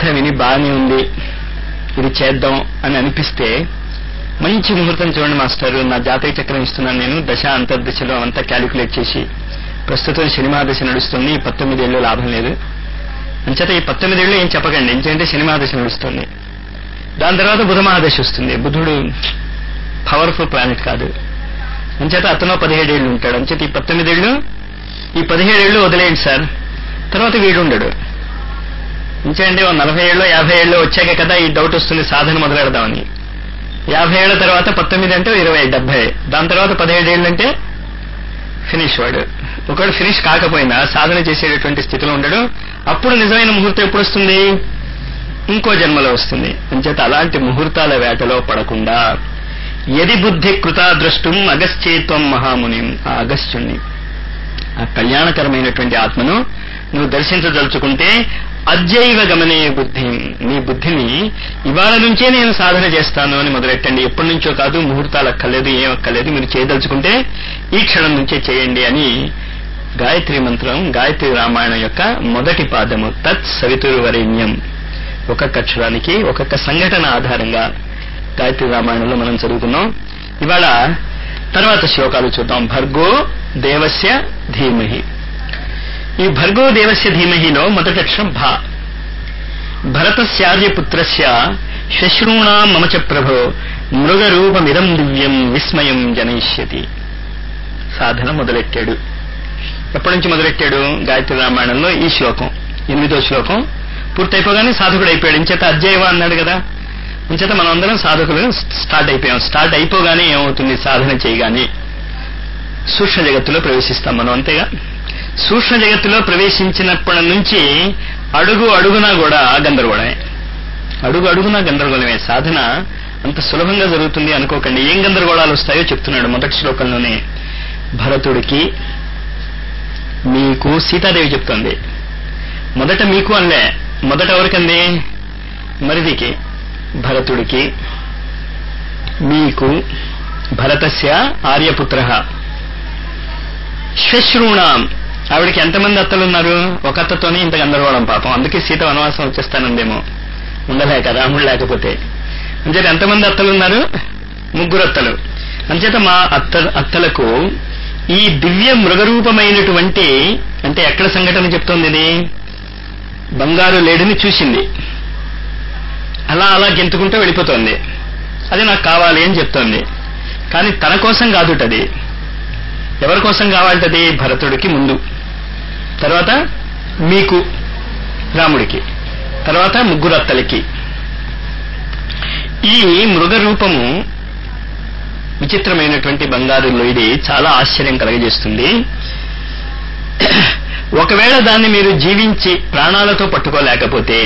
విని బాగానే ఉంది ఇది చేద్దాం అని అనిపిస్తే మంచి ముహూర్తం చూడండి మాస్టర్ నా జాతక చక్రం ఇస్తున్నాను నేను దశ అంతర్దశలో అంతా క్యాలిక్యులేట్ చేసి ప్రస్తుతం సినిమా దశ నడుస్తుంది ఈ పద్దెనిమిదేళ్ళు లాభం లేదు అంచేత ఈ పద్దెనిమిదేళ్ళు ఏం చెప్పకండి ఎందుకంటే సినిమా దశ నడుస్తుంది దాని తర్వాత బుధ మహాదశ వస్తుంది బుధుడు పవర్ఫుల్ ప్లానెట్ కాదు అంచేత అతను పదిహేడేళ్ళు ఉంటాడు అంచేత ఈ పద్దెనిమిదేళ్ళు ఈ పదిహేడేళ్ళు వదిలేయండి సార్ తర్వాత వీడు ఉండడు ఇంచేయండి ఓ నలభై ఏళ్ళు యాభై ఏళ్ళు వచ్చాక కదా ఈ డౌట్ వస్తుంది సాధన మొదలెడదామని యాభై ఏళ్ల తర్వాత పంతొమ్మిది అంటే ఇరవై డెబ్బై దాని తర్వాత పదిహేడు ఏళ్ళు అంటే ఫినిష్ వాడు ఒకవేళ ఫినిష్ కాకపోయినా సాధన చేసేటటువంటి స్థితిలో ఉండడు అప్పుడు నిజమైన ముహూర్తం ఎప్పుడు వస్తుంది ఇంకో జన్మలో వస్తుంది అంచేత అలాంటి ముహూర్తాల వేటలో పడకుండా యది బుద్ధి కృతాదృష్టం అగశ్చేత్వం మహాముని ఆ అగస్త్యుణ్ణి ఆ కళ్యాణకరమైనటువంటి ఆత్మను నువ్వు దర్శించదలుచుకుంటే అద్యైవ గమనే బుద్ధి నీ బుద్ధిని ఇవాళ నుంచే నేను సాధన చేస్తాను అని మొదలెట్టండి ఎప్పటి నుంచో కాదు ముహూర్తాలు అక్కర్లేదు ఏం అక్కర్లేదు మీరు చేయదలుచుకుంటే ఈ క్షణం నుంచే చేయండి అని గాయత్రి మంత్రం గాయత్రి రామాయణం యొక్క మొదటి పాదము తత్ సవితుర్వరేణ్యం ఒక్కొక్క అక్షరానికి ఒక్కొక్క సంఘటన ఆధారంగా గాయత్రి రామాయణంలో మనం చదువుకున్నాం ఇవాళ తర్వాత శ్లోకాలు చూద్దాం భర్గో దేవస్య ధీమహి ఈ భర్గో దేవస్య ధీమహిలో మొదటి అక్షరం భా భరతస్యార్యపుత్రస్య శ్వశ్రూణా మమ చ ప్రభో మృగరూపమిదం దివ్యం విస్మయం జనయిష్యతి సాధన మొదలెట్టాడు ఎప్పటి నుంచి మొదలెట్టాడు గాయత్రి రామాయణంలో ఈ శ్లోకం ఎనిమిదో శ్లోకం పూర్తయిపోగానే సాధకుడు అయిపోయాడు ఇంచేత అధ్యయవ అన్నాడు కదా ఇంచేత మనం అందరం సాధకులు స్టార్ట్ అయిపోయాం స్టార్ట్ అయిపోగానే ఏమవుతుంది సాధన చేయగానే సూక్ష్మ జగత్తులో ప్రవేశిస్తాం మనం అంతేగా సూక్ష్మ జగత్తులో ప్రవేశించినప్పటి నుంచి అడుగు అడుగునా కూడా గందరగోళమే అడుగు అడుగునా గందరగోళమే సాధన అంత సులభంగా జరుగుతుంది అనుకోకండి ఏం గందరగోళాలు వస్తాయో చెప్తున్నాడు మొదటి శ్లోకంలోనే భరతుడికి మీకు సీతాదేవి చెప్తోంది మొదట మీకు అనలే మొదట ఎవరికంది మరిదికి భరతుడికి మీకు భరతస్య ఆర్యపుత్ర శ్వశ్రూణాం ఆవిడకి ఎంతమంది అత్తలున్నారు ఒక అత్తతోనే ఇంత గందరగోళం పాపం అందుకే సీత వనవాసం వచ్చేస్తానందేమో ఉండలేక రాముడు లేకపోతే అంచేత ఎంతమంది అత్తలున్నారు ముగ్గురు అత్తలు అంచేత మా అత్త అత్తలకు ఈ దివ్య మృగరూపమైనటువంటి అంటే ఎక్కడ సంఘటన చెప్తోంది ఇది బంగారు లేడిని చూసింది అలా అలా గెంతుకుంటూ వెళ్ళిపోతోంది అది నాకు కావాలి అని చెప్తోంది కానీ తన కోసం కాదుటది ఎవరి కోసం కావాలటది భరతుడికి ముందు తర్వాత మీకు రాముడికి తర్వాత ముగ్గురు అత్తలకి ఈ మృగ రూపము విచిత్రమైనటువంటి బంగారు లోయిడి చాలా ఆశ్చర్యం కలగజేస్తుంది ఒకవేళ దాన్ని మీరు జీవించి ప్రాణాలతో పట్టుకోలేకపోతే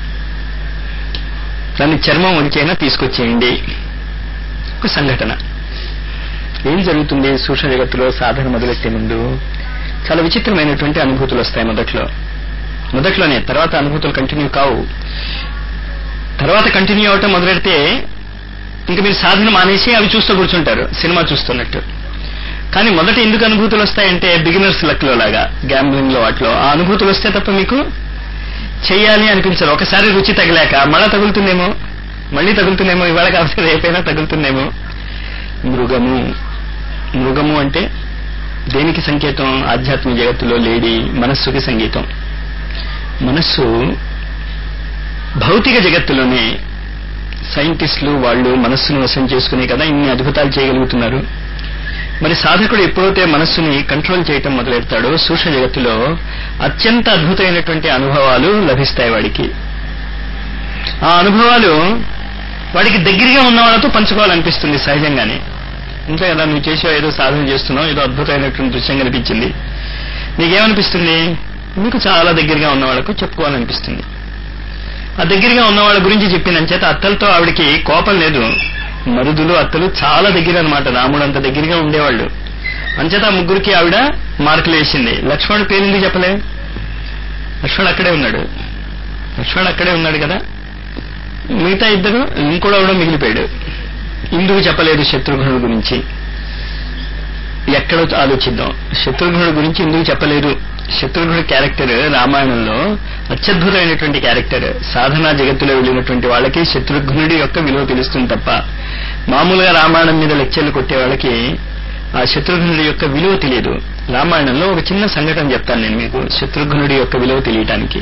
దాన్ని చర్మం ఒలిచైనా తీసుకొచ్చేయండి ఒక సంఘటన ఏం జరుగుతుంది సూక్ష్మ జగత్తులో సాధన మొదలెట్టే ముందు చాలా విచిత్రమైనటువంటి అనుభూతులు వస్తాయి మొదట్లో మొదట్లోనే తర్వాత అనుభూతులు కంటిన్యూ కావు తర్వాత కంటిన్యూ అవటం మొదలెడితే ఇంక మీరు సాధన మానేసి అవి చూస్తూ కూర్చుంటారు సినిమా చూస్తున్నట్టు కానీ మొదట ఎందుకు అనుభూతులు వస్తాయంటే బిగినర్స్ లక్లో లాగా గ్యాంబ్లింగ్ లో వాటిలో ఆ అనుభూతులు వస్తే తప్ప మీకు చెయ్యాలి అనిపించదు ఒకసారి రుచి తగిలాక మళ్ళా తగులుతుందేమో మళ్ళీ తగులుతుందేమో ఇవాళ కావచ్చు రేపైనా తగులుతుందేమో మృగము మృగము అంటే దేనికి సంకేతం ఆధ్యాత్మిక జగత్తులో లేడి మనస్సుకి సంగీతం మనస్సు భౌతిక జగత్తులోనే సైంటిస్టులు వాళ్ళు మనస్సును వశం చేసుకుని కదా ఇన్ని అద్భుతాలు చేయగలుగుతున్నారు మరి సాధకుడు ఎప్పుడైతే మనస్సుని కంట్రోల్ చేయటం మొదలెడతాడో సూక్ష్మ జగత్తులో అత్యంత అద్భుతమైనటువంటి అనుభవాలు లభిస్తాయి వాడికి ఆ అనుభవాలు వాడికి దగ్గరగా ఉన్న వాళ్ళతో పంచుకోవాలనిపిస్తుంది సహజంగానే ఇంట్లో కదా నువ్వు చేసావు ఏదో సాధన చేస్తున్నావు ఏదో అద్భుతమైనటువంటి దృశ్యం కనిపించింది నీకేమనిపిస్తుంది మీకు చాలా దగ్గరగా ఉన్న వాళ్ళకు చెప్పుకోవాలనిపిస్తుంది ఆ దగ్గరగా ఉన్న వాళ్ళ గురించి చెప్పిన చేత అత్తలతో ఆవిడకి కోపం లేదు మరుదులు అత్తలు చాలా దగ్గర అనమాట రాముడు అంత దగ్గరగా ఉండేవాళ్ళు అంచేత ఆ ముగ్గురికి ఆవిడ మార్కులు వేసింది లక్ష్మణుడు పేరు ఎందుకు చెప్పలే లక్ష్మణుడు అక్కడే ఉన్నాడు లక్ష్మణుడు అక్కడే ఉన్నాడు కదా మిగతా ఇద్దరు ఇంకోడు అవడం మిగిలిపోయాడు ఇందుకు చెప్పలేదు శత్రుఘ్నుడి గురించి ఎక్కడ ఆలోచిద్దాం శత్రుఘ్నుడి గురించి ఎందుకు చెప్పలేదు శత్రుఘ్నుడి క్యారెక్టర్ రామాయణంలో అత్యద్భుతమైనటువంటి క్యారెక్టర్ సాధనా జగత్తులో వెళ్ళినటువంటి వాళ్ళకి శత్రుఘ్నుడి యొక్క విలువ తెలుస్తుంది తప్ప మామూలుగా రామాయణం మీద లెక్చర్లు కొట్టే వాళ్ళకి ఆ శత్రుఘ్నుడి యొక్క విలువ తెలియదు రామాయణంలో ఒక చిన్న సంఘటన చెప్తాను నేను మీకు శత్రుఘ్నుడి యొక్క విలువ తెలియటానికి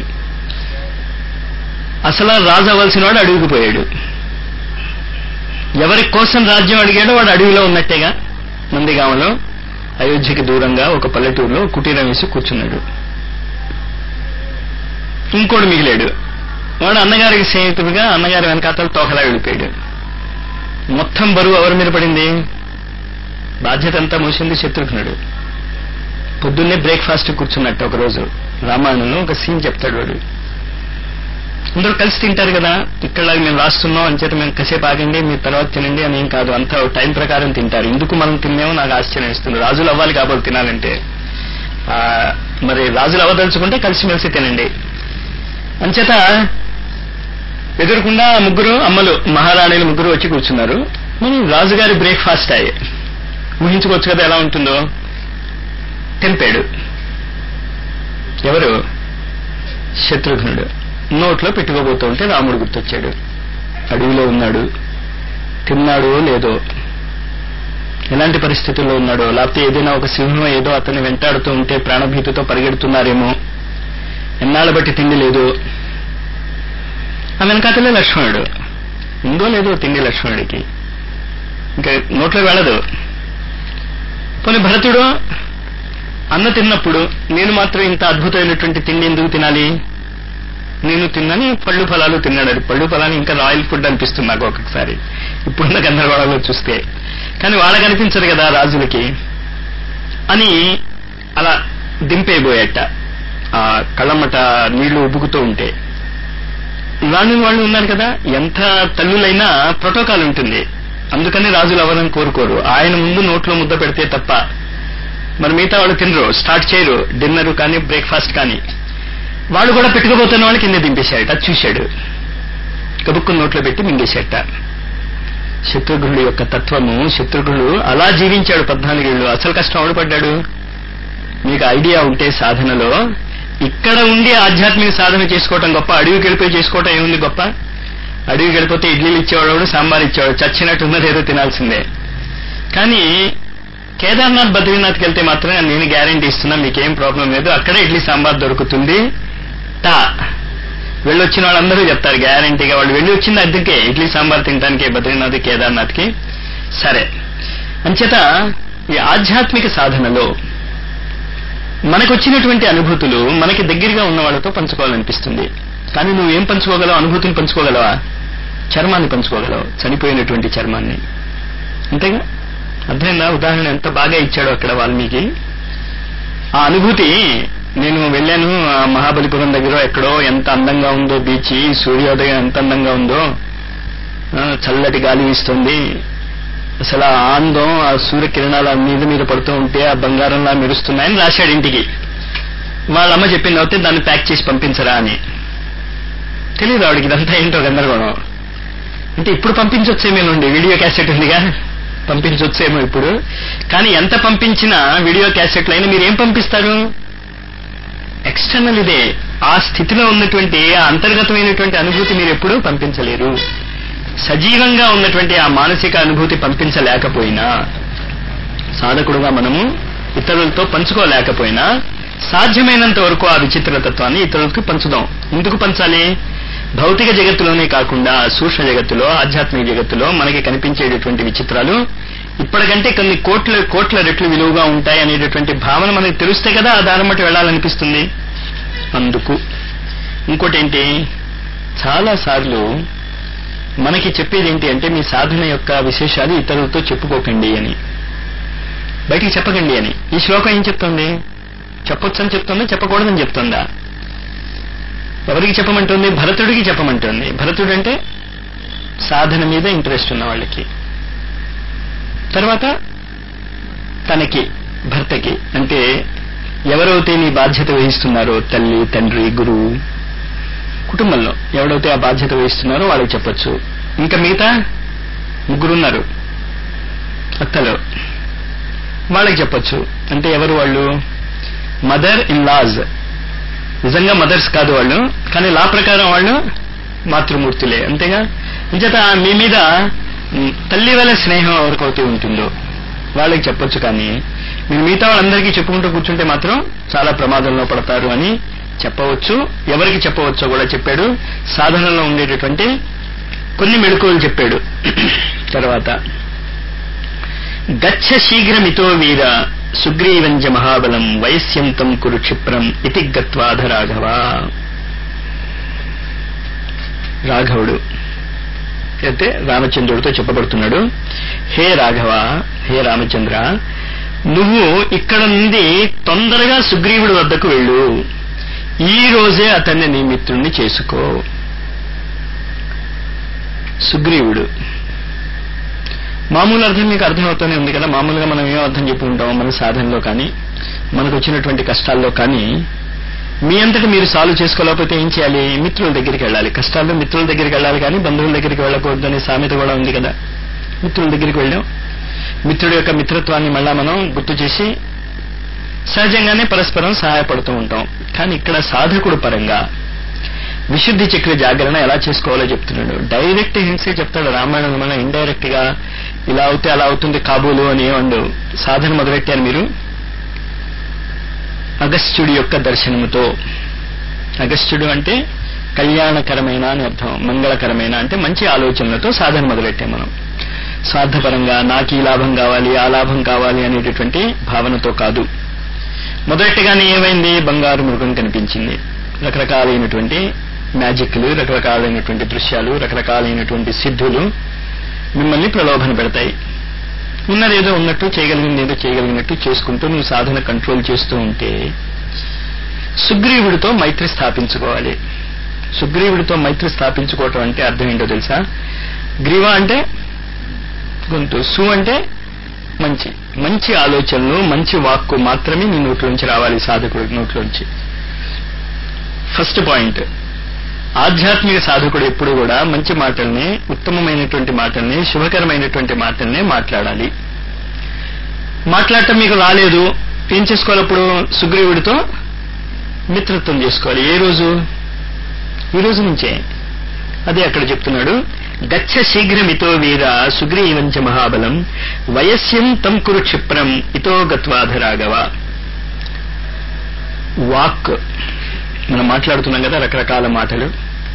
అసలు రాజు అవ్వాల్సిన వాడు అడవికి పోయాడు ఎవరి కోసం రాజ్యం అడిగాడో వాడు అడవిలో ఉన్నట్టేగా నందిగామలో అయోధ్యకి దూరంగా ఒక పల్లెటూరులో కుటీరం వేసి కూర్చున్నాడు ఇంకోటి మిగిలాడు వాడు అన్నగారికి స్నేహితుడిగా అన్నగారి వెనకాతలు తోకలా వెళ్ళిపోయాడు మొత్తం బరువు ఎవరి మీద పడింది బాధ్యత అంతా మోసింది శత్రుఘ్నుడు పొద్దున్నే బ్రేక్ఫాస్ట్ కూర్చున్నట్టు ఒక రోజు రామాయణంలో ఒక సీన్ చెప్తాడు వాడు అందరూ కలిసి తింటారు కదా ఇక్కడ మేము రాస్తున్నాం అంచేత మేము కాసేపు ఆగండి మీరు తర్వాత తినండి అని ఏం కాదు అంతా టైం ప్రకారం తింటారు ఎందుకు మనం తిన్నామో నాకు ఆశ్చర్యం ఇస్తుంది రాజులు అవ్వాలి కాబట్టి తినాలంటే ఆ, మరి రాజులు అవ్వదలుచుకుంటే కలిసిమెలిసి తినండి అంచేత ఎదురుకుండా ముగ్గురు అమ్మలు మహారాణిలు ముగ్గురు వచ్చి కూర్చున్నారు మరి రాజుగారి బ్రేక్ఫాస్ట్ అయ్యే ఊహించుకోవచ్చు కదా ఎలా ఉంటుందో తెంపాడు ఎవరు శత్రుఘ్నుడు నోట్లో పెట్టుకోబోతూ ఉంటే రాముడు గుర్తొచ్చాడు అడవిలో ఉన్నాడు తిన్నాడో లేదో ఎలాంటి పరిస్థితుల్లో ఉన్నాడో లేకపోతే ఏదైనా ఒక సింహం ఏదో అతన్ని వెంటాడుతూ ఉంటే ప్రాణభీతితో పరిగెడుతున్నారేమో ఎన్నాళ్ళ బట్టి తిండి లేదు ఆ వెనకాతలే లక్ష్మణుడు ఉందో లేదో తిండి లక్ష్మణుడికి ఇంకా నోట్లో వెళ్ళదు పోనీ భరతుడు అన్న తిన్నప్పుడు నేను మాత్రం ఇంత అద్భుతమైనటువంటి తిండి ఎందుకు తినాలి నేను తిన్నని పళ్ళు ఫలాలు తిన్నాడు అది పళ్ళు ఫలాలు ఇంకా రాయల్ ఫుడ్ అనిపిస్తుంది నాకు ఒక్కొక్కసారి ఇప్పుడున్న గందరగోళంలో చూస్తే కానీ వాళ్ళకి అనిపించదు కదా రాజులకి అని అలా దింపేయబోయేట ఆ కళ్ళమ్మట నీళ్లు ఉబ్బుకుతూ ఉంటే రాని వాళ్ళు ఉన్నారు కదా ఎంత తల్లులైనా ప్రోటోకాల్ ఉంటుంది అందుకని రాజులు అవ్వాలని కోరుకోరు ఆయన ముందు నోట్లో ముద్ద పెడితే తప్ప మరి మిగతా వాళ్ళు తినరు స్టార్ట్ చేయరు డిన్నర్ కానీ బ్రేక్ఫాస్ట్ కానీ వాళ్ళు కూడా పెట్టుకోబోతున్న వాళ్ళు కింద దింపేశాడట అది చూశాడు కబుక్కుని నోట్లో పెట్టి మింగేశాట శత్రుఘ్నుడి యొక్క తత్వము శత్రుఘ్నుడు అలా జీవించాడు పద్నాలుగేళ్ళు అసలు కష్టం ఎవడు పడ్డాడు మీకు ఐడియా ఉంటే సాధనలో ఇక్కడ ఉండి ఆధ్యాత్మిక సాధన చేసుకోవటం గొప్ప అడవికి వెళ్ళిపోయి చేసుకోవటం ఏముంది గొప్ప అడవికి వెళ్ళిపోతే ఇడ్లీలు ఇచ్చేవాడు సాంబార్ ఇచ్చేవాడు చచ్చినట్టు ఉన్నది ఏదో తినాల్సిందే కానీ కేదార్నాథ్ బద్రీనాథ్కి వెళ్తే మాత్రం నేను గ్యారంటీ ఇస్తున్నా మీకేం ప్రాబ్లం లేదు అక్కడే ఇడ్లీ సాంబార్ దొరుకుతుంది టా వెళ్ళొచ్చిన వాళ్ళందరూ చెప్తారు గ్యారంటీగా వాళ్ళు వెళ్ళి వచ్చింది అద్దెకే ఇడ్లీ సాంబార్ తినడానికి బద్రీనాథ్ కేదార్నాథ్కి సరే అంచేత ఈ ఆధ్యాత్మిక సాధనలో మనకు వచ్చినటువంటి అనుభూతులు మనకి దగ్గరగా ఉన్న వాళ్ళతో పంచుకోవాలనిపిస్తుంది కానీ నువ్వేం పంచుకోగలవు అనుభూతిని పంచుకోగలవా చర్మాన్ని పంచుకోగలవు చనిపోయినటువంటి చర్మాన్ని అంతేగా అర్థమైందా ఉదాహరణ ఎంత బాగా ఇచ్చాడో అక్కడ వాల్మీకి ఆ అనుభూతి నేను వెళ్ళాను ఆ మహాబలిపురం దగ్గర ఎక్కడో ఎంత అందంగా ఉందో బీచ్ సూర్యోదయం ఎంత అందంగా ఉందో ఆ, చల్లటి గాలి వీస్తుంది అసలు ఆ ఆనందం ఆ సూర్యకిరణాలు ఆ మీద మీద పడుతూ ఉంటే ఆ బంగారంలా మెరుస్తున్నాయని రాశాడు ఇంటికి వాళ్ళమ్మ చెప్పింది అవుతే దాన్ని ప్యాక్ చేసి పంపించరా అని తెలియదు ఆవిడకి ఇదంతా ఏంటో గందరగోళం అంటే ఇప్పుడు పంపించొచ్చేమేనండి వీడియో క్యాసెట్ ఉందిగా పంపించొచ్చేమో ఇప్పుడు కానీ ఎంత పంపించినా వీడియో క్యాసెట్లు అయినా మీరు ఏం పంపిస్తారు ఎక్స్టర్నల్ ఇదే ఆ స్థితిలో ఉన్నటువంటి ఆ అంతర్గతమైనటువంటి అనుభూతి మీరు ఎప్పుడూ పంపించలేరు సజీవంగా ఉన్నటువంటి ఆ మానసిక అనుభూతి పంపించలేకపోయినా సాధకుడుగా మనము ఇతరులతో పంచుకోలేకపోయినా సాధ్యమైనంత వరకు ఆ విచిత్ర తత్వాన్ని ఇతరులకు పంచుదాం ఎందుకు పంచాలి భౌతిక జగత్తులోనే కాకుండా సూక్ష్మ జగత్తులో ఆధ్యాత్మిక జగత్తులో మనకి కనిపించేటటువంటి విచిత్రాలు ఇప్పటికంటే కొన్ని కోట్ల కోట్ల రెట్లు విలువగా ఉంటాయి అనేటటువంటి భావన మనకి తెలిస్తే కదా ఆ దారం బట్టి వెళ్ళాలనిపిస్తుంది అందుకు ఇంకోటి ఏంటి చాలా సార్లు మనకి చెప్పేది ఏంటి అంటే మీ సాధన యొక్క విశేషాలు ఇతరులతో చెప్పుకోకండి అని బయటికి చెప్పకండి అని ఈ శ్లోకం ఏం చెప్తుంది చెప్పొచ్చని చెప్తుందా చెప్పకూడదని చెప్తుందా ఎవరికి చెప్పమంటుంది భరతుడికి చెప్పమంటుంది భరతుడు అంటే సాధన మీద ఇంట్రెస్ట్ ఉన్న వాళ్ళకి తర్వాత తనకి భర్తకి అంటే ఎవరైతే నీ బాధ్యత వహిస్తున్నారో తల్లి తండ్రి గురువు కుటుంబంలో ఎవడైతే ఆ బాధ్యత వహిస్తున్నారో వాళ్ళకి చెప్పొచ్చు ఇంకా మిగతా ముగ్గురున్నారు అత్తలు వాళ్ళకి చెప్పొచ్చు అంటే ఎవరు వాళ్ళు మదర్ ఇన్ లాజ్ నిజంగా మదర్స్ కాదు వాళ్ళు కానీ లా ప్రకారం వాళ్ళు మాతృమూర్తులే అంతేగా అంచేత మీ మీద మ్, తల్లి వల్ల స్నేహం ఎవరికైతే ఉంటుందో వాళ్ళకి చెప్పొచ్చు కానీ మీరు మిగతా వాళ్ళందరికీ చెప్పుకుంటూ కూర్చుంటే మాత్రం చాలా ప్రమాదంలో పడతారు అని చెప్పవచ్చు ఎవరికి చెప్పవచ్చో కూడా చెప్పాడు సాధనలో ఉండేటటువంటి కొన్ని మెళుకువలు చెప్పాడు తర్వాత గచ్చ శీఘ్రమితో వీర సుగ్రీవంజ మహాబలం వైశ్యంతం కురు క్షిప్రం ఇతి గత్వాధ రాఘవ రాఘవుడు అయితే రామచంద్రుడితో చెప్పబడుతున్నాడు హే రాఘవ హే రామచంద్ర నువ్వు ఇక్కడ నుండి తొందరగా సుగ్రీవుడి వద్దకు వెళ్ళు ఈ రోజే అతన్ని నీ మిత్రుణ్ణి చేసుకో సుగ్రీవుడు మామూలు అర్థం మీకు అర్థమవుతూనే ఉంది కదా మామూలుగా మనం ఏం అర్థం చెప్పుకుంటాం మన సాధనలో కానీ మనకు వచ్చినటువంటి కష్టాల్లో కానీ మీ అంతటి మీరు సాల్వ్ చేసుకోలేకపోతే ఏం చేయాలి మిత్రుల దగ్గరికి వెళ్ళాలి కష్టాల్లో మిత్రుల దగ్గరికి వెళ్ళాలి కానీ బంధువుల దగ్గరికి వెళ్ళకూడదు అనే సామెత కూడా ఉంది కదా మిత్రుల దగ్గరికి వెళ్ళాం మిత్రుడి యొక్క మిత్రత్వాన్ని మళ్ళా మనం గుర్తు చేసి సహజంగానే పరస్పరం సహాయపడుతూ ఉంటాం కానీ ఇక్కడ సాధకుడు పరంగా విశుద్ధి చక్ర జాగరణ ఎలా చేసుకోవాలో చెప్తున్నాడు డైరెక్ట్ హింసే చెప్తాడు రామాయణం మన ఇండైరెక్ట్ గా ఇలా అవుతే అలా అవుతుంది కాబోలు అని ఏమండు సాధన మొదలెట్టారు మీరు అగస్త్యుడి యొక్క దర్శనముతో అగస్త్యుడు అంటే కళ్యాణకరమైన అని అర్థం మంగళకరమైన అంటే మంచి ఆలోచనలతో సాధన మొదలెట్టాం మనం స్వార్థపరంగా నాకు ఈ లాభం కావాలి ఆ లాభం కావాలి అనేటటువంటి భావనతో కాదు మొదటిగానే ఏమైంది బంగారు మృగం కనిపించింది రకరకాలైనటువంటి మ్యాజిక్లు రకరకాలైనటువంటి దృశ్యాలు రకరకాలైనటువంటి సిద్ధులు మిమ్మల్ని ప్రలోభన పెడతాయి ఉన్నదేదో ఉన్నట్టు చేయగలిగింది ఏదో చేయగలిగినట్టు చేసుకుంటూ నువ్వు సాధన కంట్రోల్ చేస్తూ ఉంటే సుగ్రీవుడితో మైత్రి స్థాపించుకోవాలి సుగ్రీవుడితో మైత్రి స్థాపించుకోవటం అంటే అర్థం ఏంటో తెలుసా గ్రీవ అంటే గొంతు సు అంటే మంచి మంచి ఆలోచనలు మంచి వాక్కు మాత్రమే నీ నోట్లోంచి రావాలి సాధకుడి నోట్లోంచి ఫస్ట్ పాయింట్ ఆధ్యాత్మిక సాధకుడు ఎప్పుడు కూడా మంచి మాటల్ని ఉత్తమమైనటువంటి మాటల్ని శుభకరమైనటువంటి మాటల్ని మాట్లాడాలి మాట్లాడటం మీకు రాలేదు ఏం చేసుకోవాలప్పుడు సుగ్రీవుడితో మిత్రత్వం చేసుకోవాలి ఏ రోజు ఈ రోజు నుంచే అదే అక్కడ చెప్తున్నాడు గచ్చ శీఘ్రమితో వీర సుగ్రీవంచ మహాబలం వయస్యం తం కురు క్షిప్రం ఇతో గత్వాధరాగవ వాక్ మనం మాట్లాడుతున్నాం కదా రకరకాల మాటలు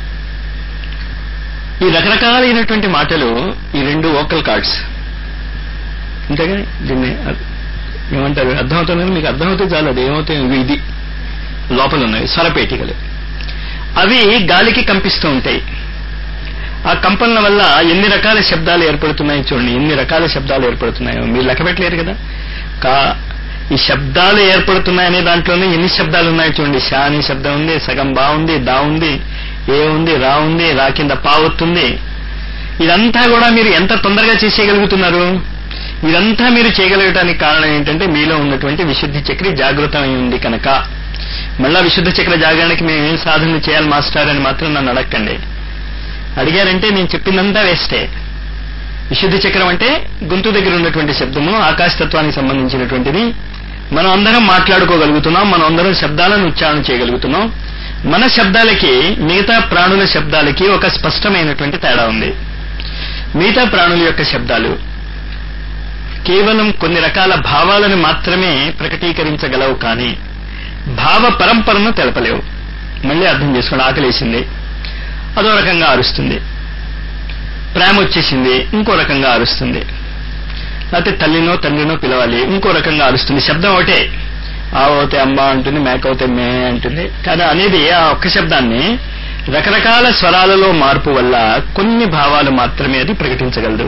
ఈ రకరకాలైనటువంటి మాటలు ఈ రెండు వోకల్ కార్డ్స్ అంతేగా దీన్ని అ- ఏమంటారు అర్థమవుతుంది మీకు అర్థమవుతే చాలు అది ఏమవుతాయి ఇవి ఇది లోపల ఉన్నాయి స్వరపేటికలు అవి గాలికి కంపిస్తూ ఉంటాయి ఆ కంపనల వల్ల ఎన్ని రకాల శబ్దాలు ఏర్పడుతున్నాయి చూడండి ఎన్ని రకాల శబ్దాలు ఏర్పడుతున్నాయో మీరు లెక్క పెట్టలేరు కదా కా ఈ శబ్దాలు ఏర్పడుతున్నాయనే దాంట్లోనే ఎన్ని శబ్దాలు ఉన్నాయో చూడండి షా అనే శబ్దం ఉంది సగం బా ఉంది దా ఉంది ఏ ఉంది రా ఉంది రా కింద పా వస్తుంది ఇదంతా కూడా మీరు ఎంత తొందరగా చేసేయగలుగుతున్నారు ఇదంతా మీరు చేయగలగటానికి కారణం ఏంటంటే మీలో ఉన్నటువంటి విశుద్ధి చక్రి జాగృతమై ఉంది కనుక మళ్ళా విశుద్ధ చక్ర జాగరణకి మేము ఏం సాధన చేయాలి మాస్టర్ అని మాత్రం నన్ను అడగండి అడిగారంటే నేను చెప్పిందంతా వేస్టే విశుద్ధి చక్రం అంటే గొంతు దగ్గర ఉన్నటువంటి శబ్దము ఆకాశతత్వానికి సంబంధించినటువంటిది మనం అందరం మాట్లాడుకోగలుగుతున్నాం మనం అందరం శబ్దాలను ఉచ్చారణ చేయగలుగుతున్నాం మన శబ్దాలకి మిగతా ప్రాణుల శబ్దాలకి ఒక స్పష్టమైనటువంటి తేడా ఉంది మిగతా ప్రాణుల యొక్క శబ్దాలు కేవలం కొన్ని రకాల భావాలను మాత్రమే ప్రకటీకరించగలవు కానీ భావ పరంపరను తెలపలేవు మళ్ళీ అర్థం చేసుకోండి ఆకలేసింది అదో రకంగా అరుస్తుంది ప్రేమ వచ్చేసింది ఇంకో రకంగా అరుస్తుంది లేకపోతే తల్లినో తండ్రినో పిలవాలి ఇంకో రకంగా అరుస్తుంది శబ్దం ఒకటే ఆవతే అమ్మ అంటుంది మేక అవుతే మే అంటుంది కానీ అనేది ఆ ఒక్క శబ్దాన్ని రకరకాల స్వరాలలో మార్పు వల్ల కొన్ని భావాలు మాత్రమే అది ప్రకటించగలదు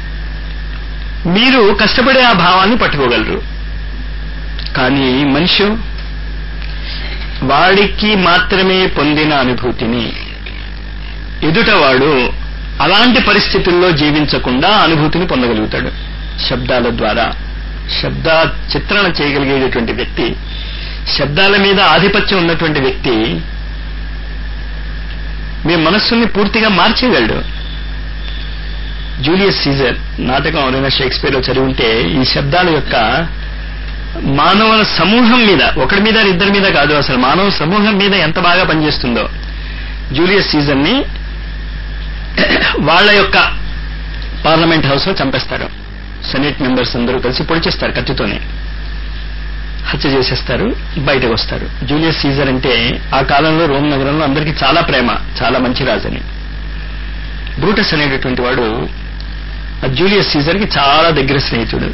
మీరు కష్టపడే ఆ భావాన్ని పట్టుకోగలరు కానీ మనిషి వాడికి మాత్రమే పొందిన అనుభూతిని ఎదుటవాడు అలాంటి పరిస్థితుల్లో జీవించకుండా అనుభూతిని పొందగలుగుతాడు శబ్దాల ద్వారా శబ్ద చిత్రణ చేయగలిగేటటువంటి వ్యక్తి శబ్దాల మీద ఆధిపత్యం ఉన్నటువంటి వ్యక్తి మీ మనస్సుని పూర్తిగా మార్చేయగలడు జూలియస్ సీజర్ నాటకం ఎవరైనా షేక్స్పియర్లో చదివి ఉంటే ఈ శబ్దాల యొక్క మానవుల సమూహం మీద ఒకడి మీద ఇద్దరి మీద కాదు అసలు మానవ సమూహం మీద ఎంత బాగా పనిచేస్తుందో జూలియస్ సీజన్ ని వాళ్ళ యొక్క పార్లమెంట్ హౌస్ లో చంపేస్తారు సెనేట్ మెంబర్స్ అందరూ కలిసి పొడిచేస్తారు కత్తితోనే హత్య చేసేస్తారు బయటకు వస్తారు జూలియస్ సీజర్ అంటే ఆ కాలంలో రోమ్ నగరంలో అందరికీ చాలా ప్రేమ చాలా మంచి రాజని బ్రూటస్ అనేటటువంటి వాడు ఆ జూలియస్ సీజర్కి చాలా దగ్గర స్నేహితుడు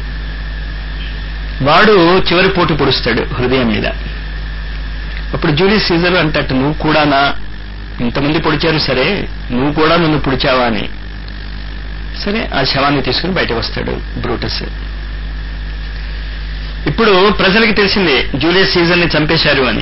వాడు చివరి పోటు పొడుస్తాడు హృదయం మీద అప్పుడు జూలియస్ సీజర్ అంటట్టు నువ్వు కూడానా ఇంతమంది పొడిచారు సరే నువ్వు కూడా నన్ను పొడిచావా అని సరే ఆ శవాన్ని తీసుకుని బయటకు వస్తాడు బ్రూటస్ ఇప్పుడు ప్రజలకి తెలిసింది జూలియస్ సీజర్ ని చంపేశారు అని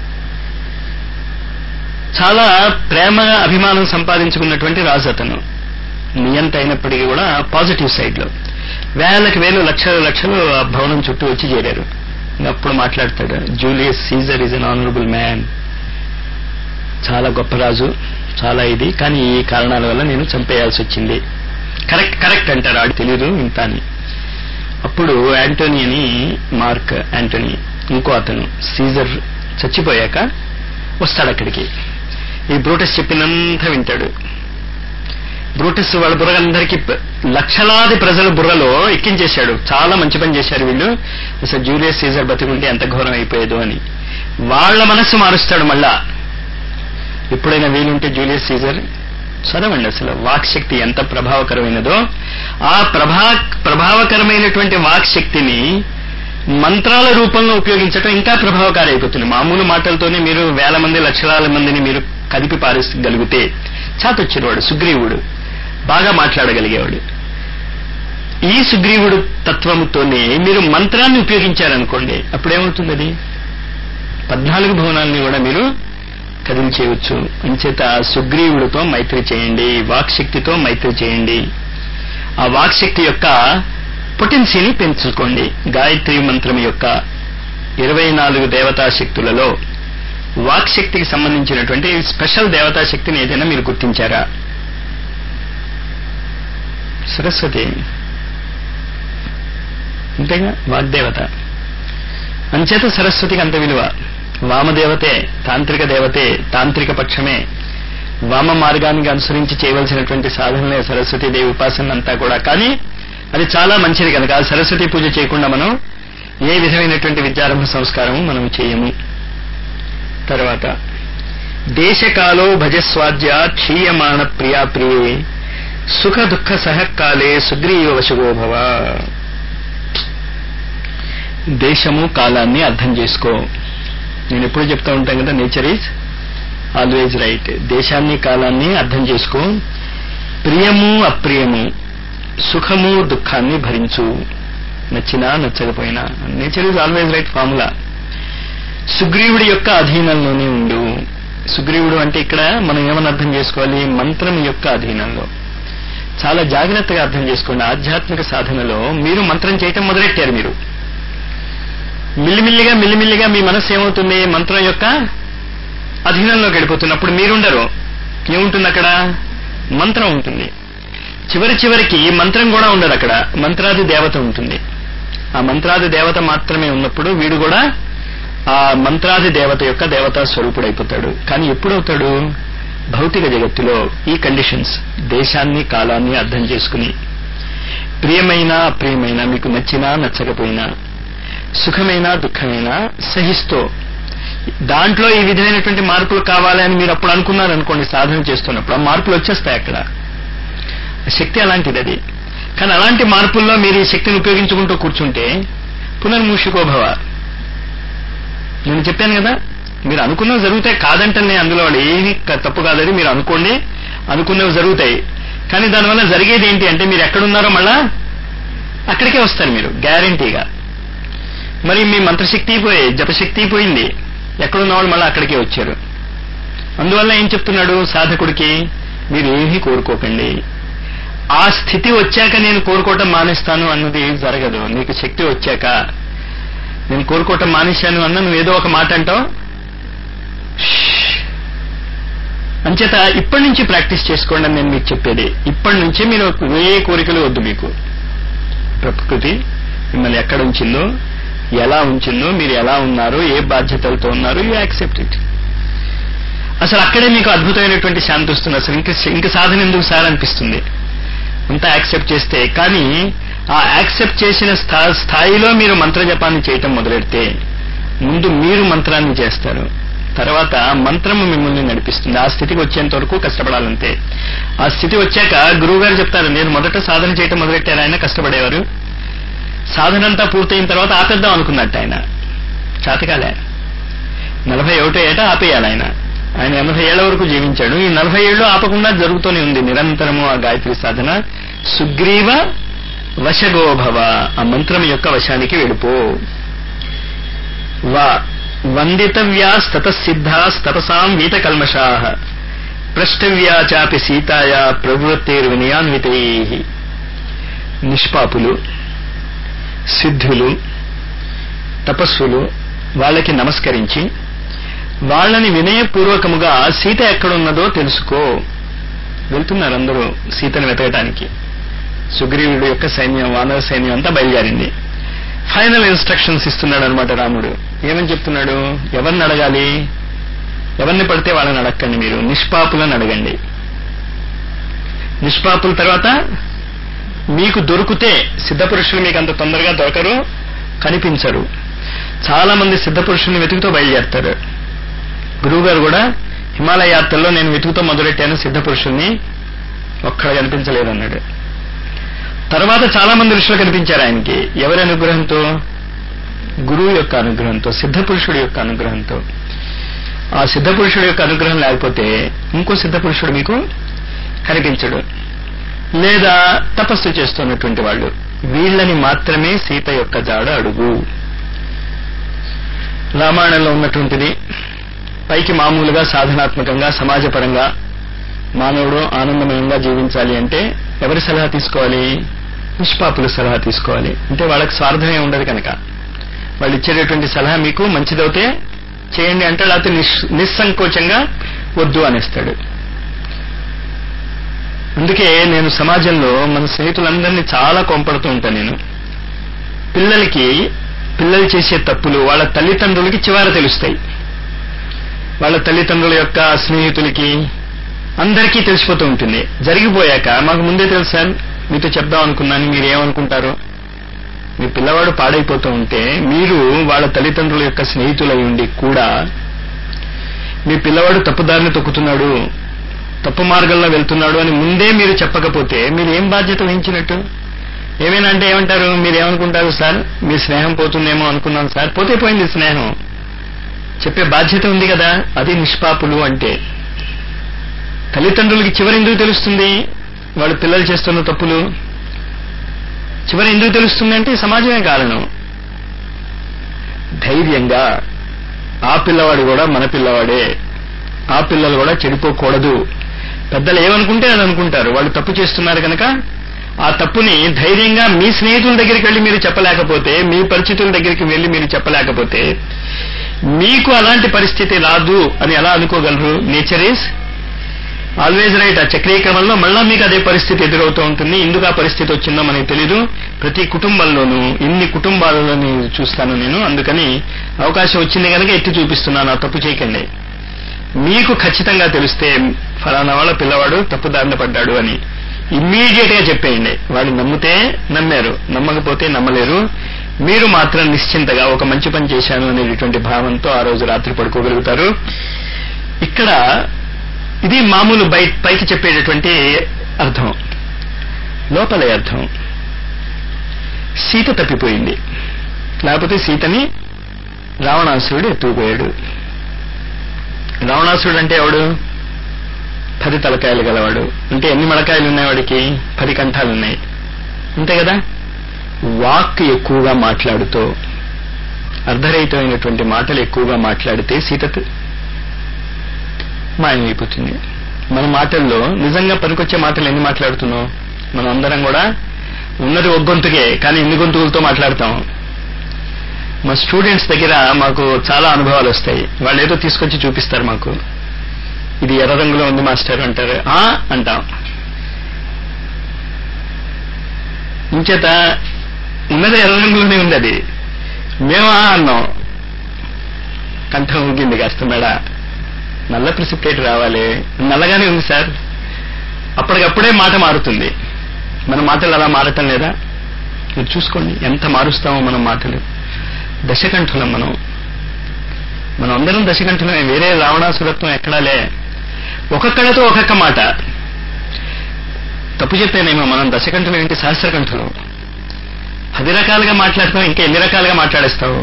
చాలా ప్రేమ అభిమానం సంపాదించుకున్నటువంటి రాజు అతను నియంత అయినప్పటికీ కూడా పాజిటివ్ సైడ్ లో వేలకు వేలు లక్షల లక్షలు ఆ భవనం చుట్టూ వచ్చి చేరారు అప్పుడు మాట్లాడతాడు Julius Caesar is an honourable man చాలా గొప్ప రాజు చాలా ఇది కానీ ఈ కారణాల వల్ల నేను చంపేయాల్సి వచ్చింది కరెక్ట్ కరెక్ట్ అంటారు ఆడు తెలియదు ఇంత అని అప్పుడు యాంటోనీ అని మార్క్ యాంటోనీ ఇంకో అతను సీజర్ చచ్చిపోయాక వస్తాడు అక్కడికి ఈ బ్రూటస్ చెప్పినంత వింటాడు బ్రూటస్ వాళ్ళ బుర్రలందరికీ లక్షలాది ప్రజల బుర్రలో ఎక్కించేశాడు చాలా మంచి పని చేశారు వీళ్ళు అసలు జూలియస్ సీజర్ బతికుంటే ఎంత ఘోరం అయిపోయేదో అని వాళ్ళ మనస్సు మారుస్తాడు మళ్ళా ఎప్పుడైనా వీలుంటే జూలియస్ సీజర్ చదవండి అసలు వాక్ శక్తి ఎంత ప్రభావకరమైనదో ఆ ప్రభా ప్రభావకరమైనటువంటి వాక్ శక్తిని మంత్రాల రూపంలో ఉపయోగించడం ఇంకా ప్రభావకారి అయిపోతుంది మామూలు మాటలతోనే మీరు వేల మంది లక్షలాల మందిని మీరు కదిపి పారేయగలిగితే చాతొచ్చినవాడు సుగ్రీవుడు బాగా మాట్లాడగలిగేవాడు ఈ సుగ్రీవుడు తత్వముతోనే మీరు మంత్రాన్ని ఉపయోగించారనుకోండి అప్పుడేమవుతుంది అది పద్నాలుగు భవనాలని కూడా మీరు కదిలించేయవచ్చు అంచేత సుగ్రీవుడితో మైత్రి చేయండి వాక్శక్తితో మైత్రి చేయండి ఆ వాక్శక్తి యొక్క పొటెన్సీని పెంచుకోండి గాయత్రి మంత్రం యొక్క ఇరవై నాలుగు దేవతా శక్తులలో వాక్శక్తికి సంబంధించినటువంటి స్పెషల్ దేవతా శక్తిని ఏదైనా మీరు గుర్తించారా సరస్వతి అంతేగా వాగ్దేవత అంచేత సరస్వతికి అంత విలువ వామదేవతే తాంత్రిక దేవతే తాంత్రిక పక్షమే వామ మార్గానికి అనుసరించి చేయవలసినటువంటి సాధనలే సరస్వతీదేవి ఉపాసన అంతా కూడా కానీ అది చాలా మంచిది కనుక ఆ సరస్వతి పూజ చేయకుండా మనం ఏ విధమైనటువంటి విద్యారంభ సంస్కారము మనం చేయము తర్వాత దేశకాలో భజస్వాద్య క్షీయమాణ ప్రియా ప్రియే సుఖ దుఃఖ సహకాలే సుగ్రీవ వశగోభవ దేశము కాలాన్ని అర్థం చేసుకో నేను ఎప్పుడు చెప్తా ఉంటాను కదా నేచర్ ఈజ్ ఆల్వేజ్ రైట్ దేశాన్ని కాలాన్ని అర్థం చేసుకో ప్రియము అప్రియము సుఖము దుఃఖాన్ని భరించు నచ్చినా నచ్చకపోయినా nature is always right formula సుగ్రీవుడి యొక్క అధీనంలోనే ఉండు సుగ్రీవుడు అంటే ఇక్కడ మనం ఏమని అర్థం చేసుకోవాలి మంత్రం యొక్క అధీనంలో చాలా జాగ్రత్తగా అర్థం చేసుకోండి ఆధ్యాత్మిక సాధనలో మీరు మంత్రం చేయటం మొదలెట్టారు మీరు మిల్లిమిల్లిగా మిల్లిమిల్లిగా మీ మనస్సు ఏమవుతుంది మంత్రం యొక్క అధీనంలో గడిపోతున్నప్పుడు మీరుండరు ఏముంటుంది అక్కడ మంత్రం ఉంటుంది చివరి చివరికి మంత్రం కూడా ఉండదు అక్కడ మంత్రాది దేవత ఉంటుంది ఆ మంత్రాది దేవత మాత్రమే ఉన్నప్పుడు వీడు కూడా ఆ మంత్రాది దేవత యొక్క దేవతా స్వరూపుడైపోతాడు కానీ ఎప్పుడవుతాడు భౌతిక జగత్తులో ఈ కండిషన్స్ దేశాన్ని కాలాన్ని అర్థం చేసుకుని ప్రియమైన అప్రియమైన మీకు నచ్చినా నచ్చకపోయినా సుఖమైనా దుఃఖమైనా సహిస్తూ దాంట్లో ఈ విధమైనటువంటి మార్పులు కావాలని మీరు అప్పుడు అనుకున్నారనుకోండి సాధన చేస్తున్నప్పుడు ఆ మార్పులు వచ్చేస్తాయి అక్కడ శక్తి అలాంటిది అది కానీ అలాంటి మార్పుల్లో మీరు ఈ శక్తిని ఉపయోగించుకుంటూ కూర్చుంటే పునర్మూషికోభవ నేను చెప్పాను కదా మీరు అనుకున్నవి జరుగుతాయి కాదంటే అందులో వాడు ఏమి తప్పు కాదని మీరు అనుకోండి అనుకున్నవి జరుగుతాయి కానీ దానివల్ల జరిగేది ఏంటి అంటే మీరు ఎక్కడున్నారో మళ్ళా అక్కడికే వస్తారు మీరు గ్యారంటీగా మరి మీ మంత్రశక్తి పోయి జపశక్తి పోయింది ఎక్కడున్నవాళ్ళు మళ్ళీ అక్కడికే వచ్చారు అందువల్ల ఏం చెప్తున్నాడు సాధకుడికి మీరు ఏమీ కోరుకోకండి ఆ స్థితి వచ్చాక నేను కోరుకోవటం మానేస్తాను అన్నది జరగదు నీకు శక్తి వచ్చాక నేను కోరుకోవటం మానేశాను అన్న నువ్వు ఏదో ఒక మాట అంటావు అంచేత ఇప్పటి నుంచి ప్రాక్టీస్ చేసుకోండి అని నేను మీకు చెప్పేది ఇప్పటి నుంచి మీరు ఏ కోరికలు వద్దు మీకు ప్రకృతి మిమ్మల్ని ఎక్కడ ఉంచిందో ఎలా ఉంచిందో మీరు ఎలా ఉన్నారు ఏ బాధ్యతలతో ఉన్నారు యూ యాక్సెప్ట్ ఇట్ అసలు అక్కడే మీకు అద్భుతమైనటువంటి శాంతి వస్తుంది అసలు ఇంక ఇంక సాధన ఎందుకు సార్ అనిపిస్తుంది అంతా యాక్సెప్ట్ చేస్తే కానీ ఆ యాక్సెప్ట్ చేసిన స్థా- స్థాయిలో మీరు మంత్ర జపాన్ని చేయటం మొదలెడితే ముందు మీరు మంత్రాన్ని చేస్తారు తర్వాత మంత్రము మిమ్మల్ని నడిపిస్తుంది ఆ స్థితికి వచ్చేంత వరకు కష్టపడాలంతే ఆ స్థితి వచ్చాక గురువు గారు చెప్తారు నేను మొదట సాధన చేయటం మొదలెట్టారు ఆయన కష్టపడేవారు సాధన అంతా పూర్తయిన తర్వాత ఆపేద్దాం అనుకున్నట్టు ఆయన చాతకాలే నలభై ఒకటో ఏట ఆపేయాలి ఆయన ఆయన ఎనభై ఏళ్ల వరకు జీవించాడు ఈ నలభై ఏళ్ళు ఆపకుండా జరుగుతూనే ఉంది నిరంతరము ఆ గాయత్రి సాధన సుగ్రీవ వశగోభవ ఆ మంత్రం యొక్క వశానికి వెళ్ళిపో వా వందితవ్యాస్తతసిద్ధాస్తపసాం వీతకల్మషా ప్రష్టవ్యా చాపి సీతాయా ప్రవృత్తేర్వినయాన్వితై నిష్పాపులు సిద్ధులు తపస్సులు వాళ్ళకి నమస్కరించి వాళ్ళని వినయపూర్వకముగా సీత ఎక్కడున్నదో తెలుసుకో వెళ్తున్నారు అందరూ సీతను వెతకటానికి సుగ్రీవుడి యొక్క సైన్యం వానర సైన్యం అంతా బయలుదేరింది ఫైనల్ ఇన్స్ట్రక్షన్స్ ఇస్తున్నాడు అనమాట రాముడు ఏమని చెప్తున్నాడు ఎవరిని అడగాలి ఎవరిని పడితే వాళ్ళని అడగండి మీరు నిష్పాపులను అడగండి నిష్పాపుల తర్వాత మీకు దొరికితే సిద్ధపురుషులు మీకు అంత తొందరగా దొరకరు కనిపించరు చాలా మంది సిద్ధపురుషుల్ని వెతుకుతూ బయలుదేరుతారు గురువు గారు కూడా హిమాలయ యాత్రలో నేను వెతుకుతూ మొదలెట్టాను సిద్ధపురుషుల్ని ఒక్కడ కనిపించలేదు అన్నాడు తర్వాత చాలా మంది ఋషులు కనిపించారు ఆయనకి ఎవరి అనుగ్రహంతో గురువు యొక్క అనుగ్రహంతో సిద్ధపురుషుడి యొక్క అనుగ్రహంతో ఆ సిద్ధపురుషుడి యొక్క అనుగ్రహం లేకపోతే ఇంకో సిద్ధపురుషుడు మీకు కనిపించడు లేదా తపస్సు చేస్తున్నటువంటి వాళ్ళు వీళ్ళని మాత్రమే సీత యొక్క జాడ అడుగు రామాయణంలో ఉన్నటువంటిది పైకి మామూలుగా సాధనాత్మకంగా సమాజపరంగా మానవుడు ఆనందమయంగా జీవించాలి అంటే ఎవరి సలహా తీసుకోవాలి నిష్పాపుల సలహా తీసుకోవాలి అంటే వాళ్ళకి స్వార్థమే ఉండదు కనుక వాళ్ళు ఇచ్చేటటువంటి సలహా మీకు మంచిదవుతే చేయండి అంటే లేకపోతే నిస్ నిస్సంకోచంగా వద్దు అనేస్తాడు అందుకే నేను సమాజంలో మన స్నేహితులందరినీ చాలా కొంపడుతూ ఉంటాను నేను పిల్లలకి పిల్లలు చేసే తప్పులు వాళ్ళ తల్లిదండ్రులకి చివర తెలుస్తాయి వాళ్ళ తల్లిదండ్రుల యొక్క స్నేహితులకి అందరికీ తెలిసిపోతూ ఉంటుంది జరిగిపోయాక మాకు ముందే తెలుసు సార్ మీతో చెప్దాం అనుకున్నాను మీరు ఏమనుకుంటారు మీ పిల్లవాడు పాడైపోతూ ఉంటే మీరు వాళ్ళ తల్లిదండ్రుల యొక్క స్నేహితులై ఉండి కూడా మీ పిల్లవాడు తప్పుదారిని తొక్కుతున్నాడు తప్పు మార్గంలో వెళ్తున్నాడు అని ముందే మీరు చెప్పకపోతే మీరు ఏం బాధ్యత వహించినట్టు ఏమైనా అంటే ఏమంటారు మీరు ఏమనుకుంటారు సార్ మీ స్నేహం పోతుందేమో అనుకున్నాను సార్ పోతే పోయింది స్నేహం చెప్పే బాధ్యత ఉంది కదా అది నిష్పాపులు అంటే తల్లిదండ్రులకి చివరి ఎందుకు తెలుస్తుంది వాళ్ళు పిల్లలు చేస్తున్న తప్పులు చివరి ఎందుకు తెలుస్తుంది అంటే సమాజమే కారణం ధైర్యంగా ఆ పిల్లవాడు కూడా మన పిల్లవాడే ఆ పిల్లలు కూడా చెడిపోకూడదు పెద్దలు ఏమనుకుంటే అది అనుకుంటారు వాళ్ళు తప్పు చేస్తున్నారు కనుక ఆ తప్పుని ధైర్యంగా మీ స్నేహితుల దగ్గరికి వెళ్ళి మీరు చెప్పలేకపోతే మీ పరిచితుల దగ్గరికి వెళ్ళి మీరు చెప్పలేకపోతే మీకు అలాంటి పరిస్థితి రాదు అని ఎలా అనుకోగలరు నేచర్ ఈస్ ఆల్వేజ్ రైట్ ఆ చక్రీకరణలో మళ్ళా మీకు అదే పరిస్థితి ఎదురవుతూ ఉంటుంది ఎందుకు ఆ పరిస్థితి వచ్చిందో మనకి తెలీదు ప్రతి కుటుంబంలోనూ ఇన్ని కుటుంబాలలో నేను చూస్తాను నేను అందుకని అవకాశం వచ్చింది కనుక ఎత్తి చూపిస్తున్నాను ఆ తప్పు చేయకండి మీకు ఖచ్చితంగా తెలిస్తే ఫలానా వాళ్ళ పిల్లవాడు తప్పుదారిన పడ్డాడు అని ఇమ్మీడియట్ గా చెప్పేయండి వాళ్ళు నమ్మితే నమ్మారు నమ్మకపోతే నమ్మలేరు మీరు మాత్రం నిశ్చింతగా ఒక మంచి పని చేశాను అనేటటువంటి భావంతో ఆ రోజు రాత్రి పడుకోగలుగుతారు ఇక్కడ ఇది మామూలు బై పైకి చెప్పేటటువంటి అర్థం లోపల అర్థం సీత తప్పిపోయింది లేకపోతే సీతని రావణాసురుడు ఎత్తుకుపోయాడు రావణాసురుడు అంటే ఎవడు పది తలకాయలు గలవాడు అంటే ఎన్ని మలకాయలు ఉన్నాయి వాడికి పది కంఠాలు ఉన్నాయి అంతే కదా వాక్ ఎక్కువగా మాట్లాడుతూ అర్ధరహితమైనటువంటి మాటలు ఎక్కువగా మాట్లాడితే సీత మాయమైపోతుంది మన మాటల్లో నిజంగా పనికొచ్చే మాటలు ఎన్ని మాట్లాడుతున్నాం మనం అందరం కూడా ఉన్నది ఒక గొంతుకే కానీ ఎన్ని గొంతుకులతో మాట్లాడతాం మా స్టూడెంట్స్ దగ్గర మాకు చాలా అనుభవాలు వస్తాయి వాళ్ళు ఏదో తీసుకొచ్చి చూపిస్తారు మాకు ఇది ఎర్ర రంగులో ఉంది మాస్టర్ అంటారు ఆ అంటాం ఇంచేత ఉన్నది ఎర్ర రంగులోనే ఉంది అది మేమా అన్నాం కంఠం ఊగింది కాస్త మేడ నల్ల ప్రిసిప్టేట్ రావాలి నల్లగానే ఉంది సార్ అప్పటికప్పుడే మాట మారుతుంది మన మాటలు అలా మారటం లేదా మీరు చూసుకోండి ఎంత మారుస్తామో మనం మాటలు దశకంఠులం మనం మనం అందరం దశకంఠులమే వేరే రావణాసురత్వం ఎక్కడా లే ఒక్కొక్కడితో ఒక్కొక్క మాట తప్పు చెప్పానేమో మనం దశకంఠులు ఏంటి సహస్రకంఠులు పది రకాలుగా మాట్లాడతాం ఇంకా ఎన్ని రకాలుగా మాట్లాడేస్తావు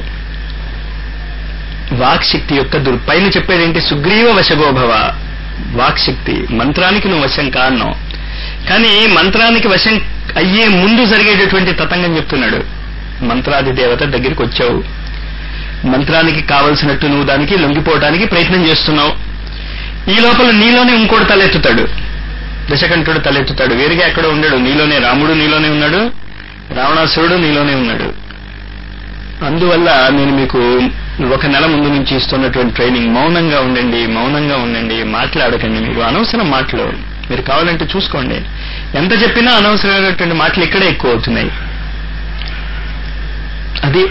వాక్శక్తి యొక్క దుర్ పైన చెప్పేది ఏంటి సుగ్రీవ వశగోభవ వాక్శక్తి మంత్రానికి నువ్వు వశం కాన్నావు కానీ మంత్రానికి వశం అయ్యే ముందు జరిగేటటువంటి తతంగం చెప్తున్నాడు మంత్రాది దేవత దగ్గరికి వచ్చావు మంత్రానికి కావలసినట్టు నువ్వు దానికి లొంగిపోవడానికి ప్రయత్నం చేస్తున్నావు ఈ లోపల నీలోనే ఇంకోటి తలెత్తుతాడు దశకంఠుడు తలెత్తుతాడు వేరుగా ఎక్కడ ఉండడు నీలోనే రాముడు నీలోనే ఉన్నాడు రావణాసురుడు నీలోనే ఉన్నాడు అందువల్ల నేను మీకు ఒక నెల ముందు నుంచి ఇస్తున్నటువంటి ట్రైనింగ్ మౌనంగా ఉండండి మౌనంగా ఉండండి మాట్లాడకండి మీరు అనవసరం మాటలు మీరు కావాలంటే చూసుకోండి ఎంత చెప్పినా అనవసరమైనటువంటి మాటలు ఇక్కడే ఎక్కువ అవుతున్నాయి అది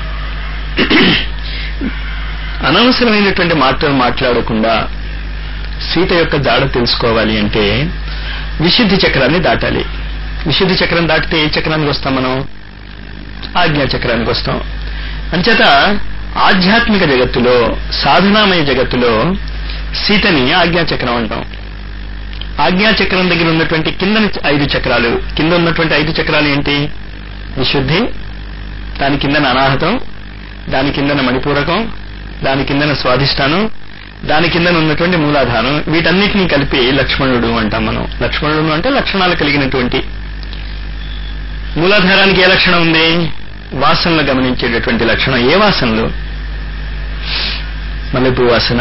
అనవసరమైనటువంటి మాటలు మాట్లాడకుండా సీత యొక్క జాడ తెలుసుకోవాలి అంటే విశుద్ధి చక్రాన్ని దాటాలి విశుద్ధి చక్రం దాటితే ఏ చక్రానికి వస్తాం మనం ఆజ్ఞా చక్రానికి వస్తాం అంచేత ఆధ్యాత్మిక జగత్తులో సాధనామయ జగత్తులో సీతని ఆజ్ఞాచక్రం అంటాం ఆజ్ఞాచక్రం దగ్గర ఉన్నటువంటి కింద ఐదు చక్రాలు కింద ఉన్నటువంటి ఐదు చక్రాలు ఏంటి విశుద్ధి దాని కిందన అనాహతం దాని కిందన మణిపూరకం దాని కిందన స్వాధిష్టానం దాని కిందన ఉన్నటువంటి మూలాధారం వీటన్నిటినీ కలిపి లక్ష్మణుడు అంటాం మనం లక్ష్మణుడు అంటే లక్షణాలు కలిగినటువంటి మూలాధారానికి ఏ లక్షణం ఉంది వాసనలు గమనించేటటువంటి లక్షణం ఏ వాసనలు మల్లెపూ వాసన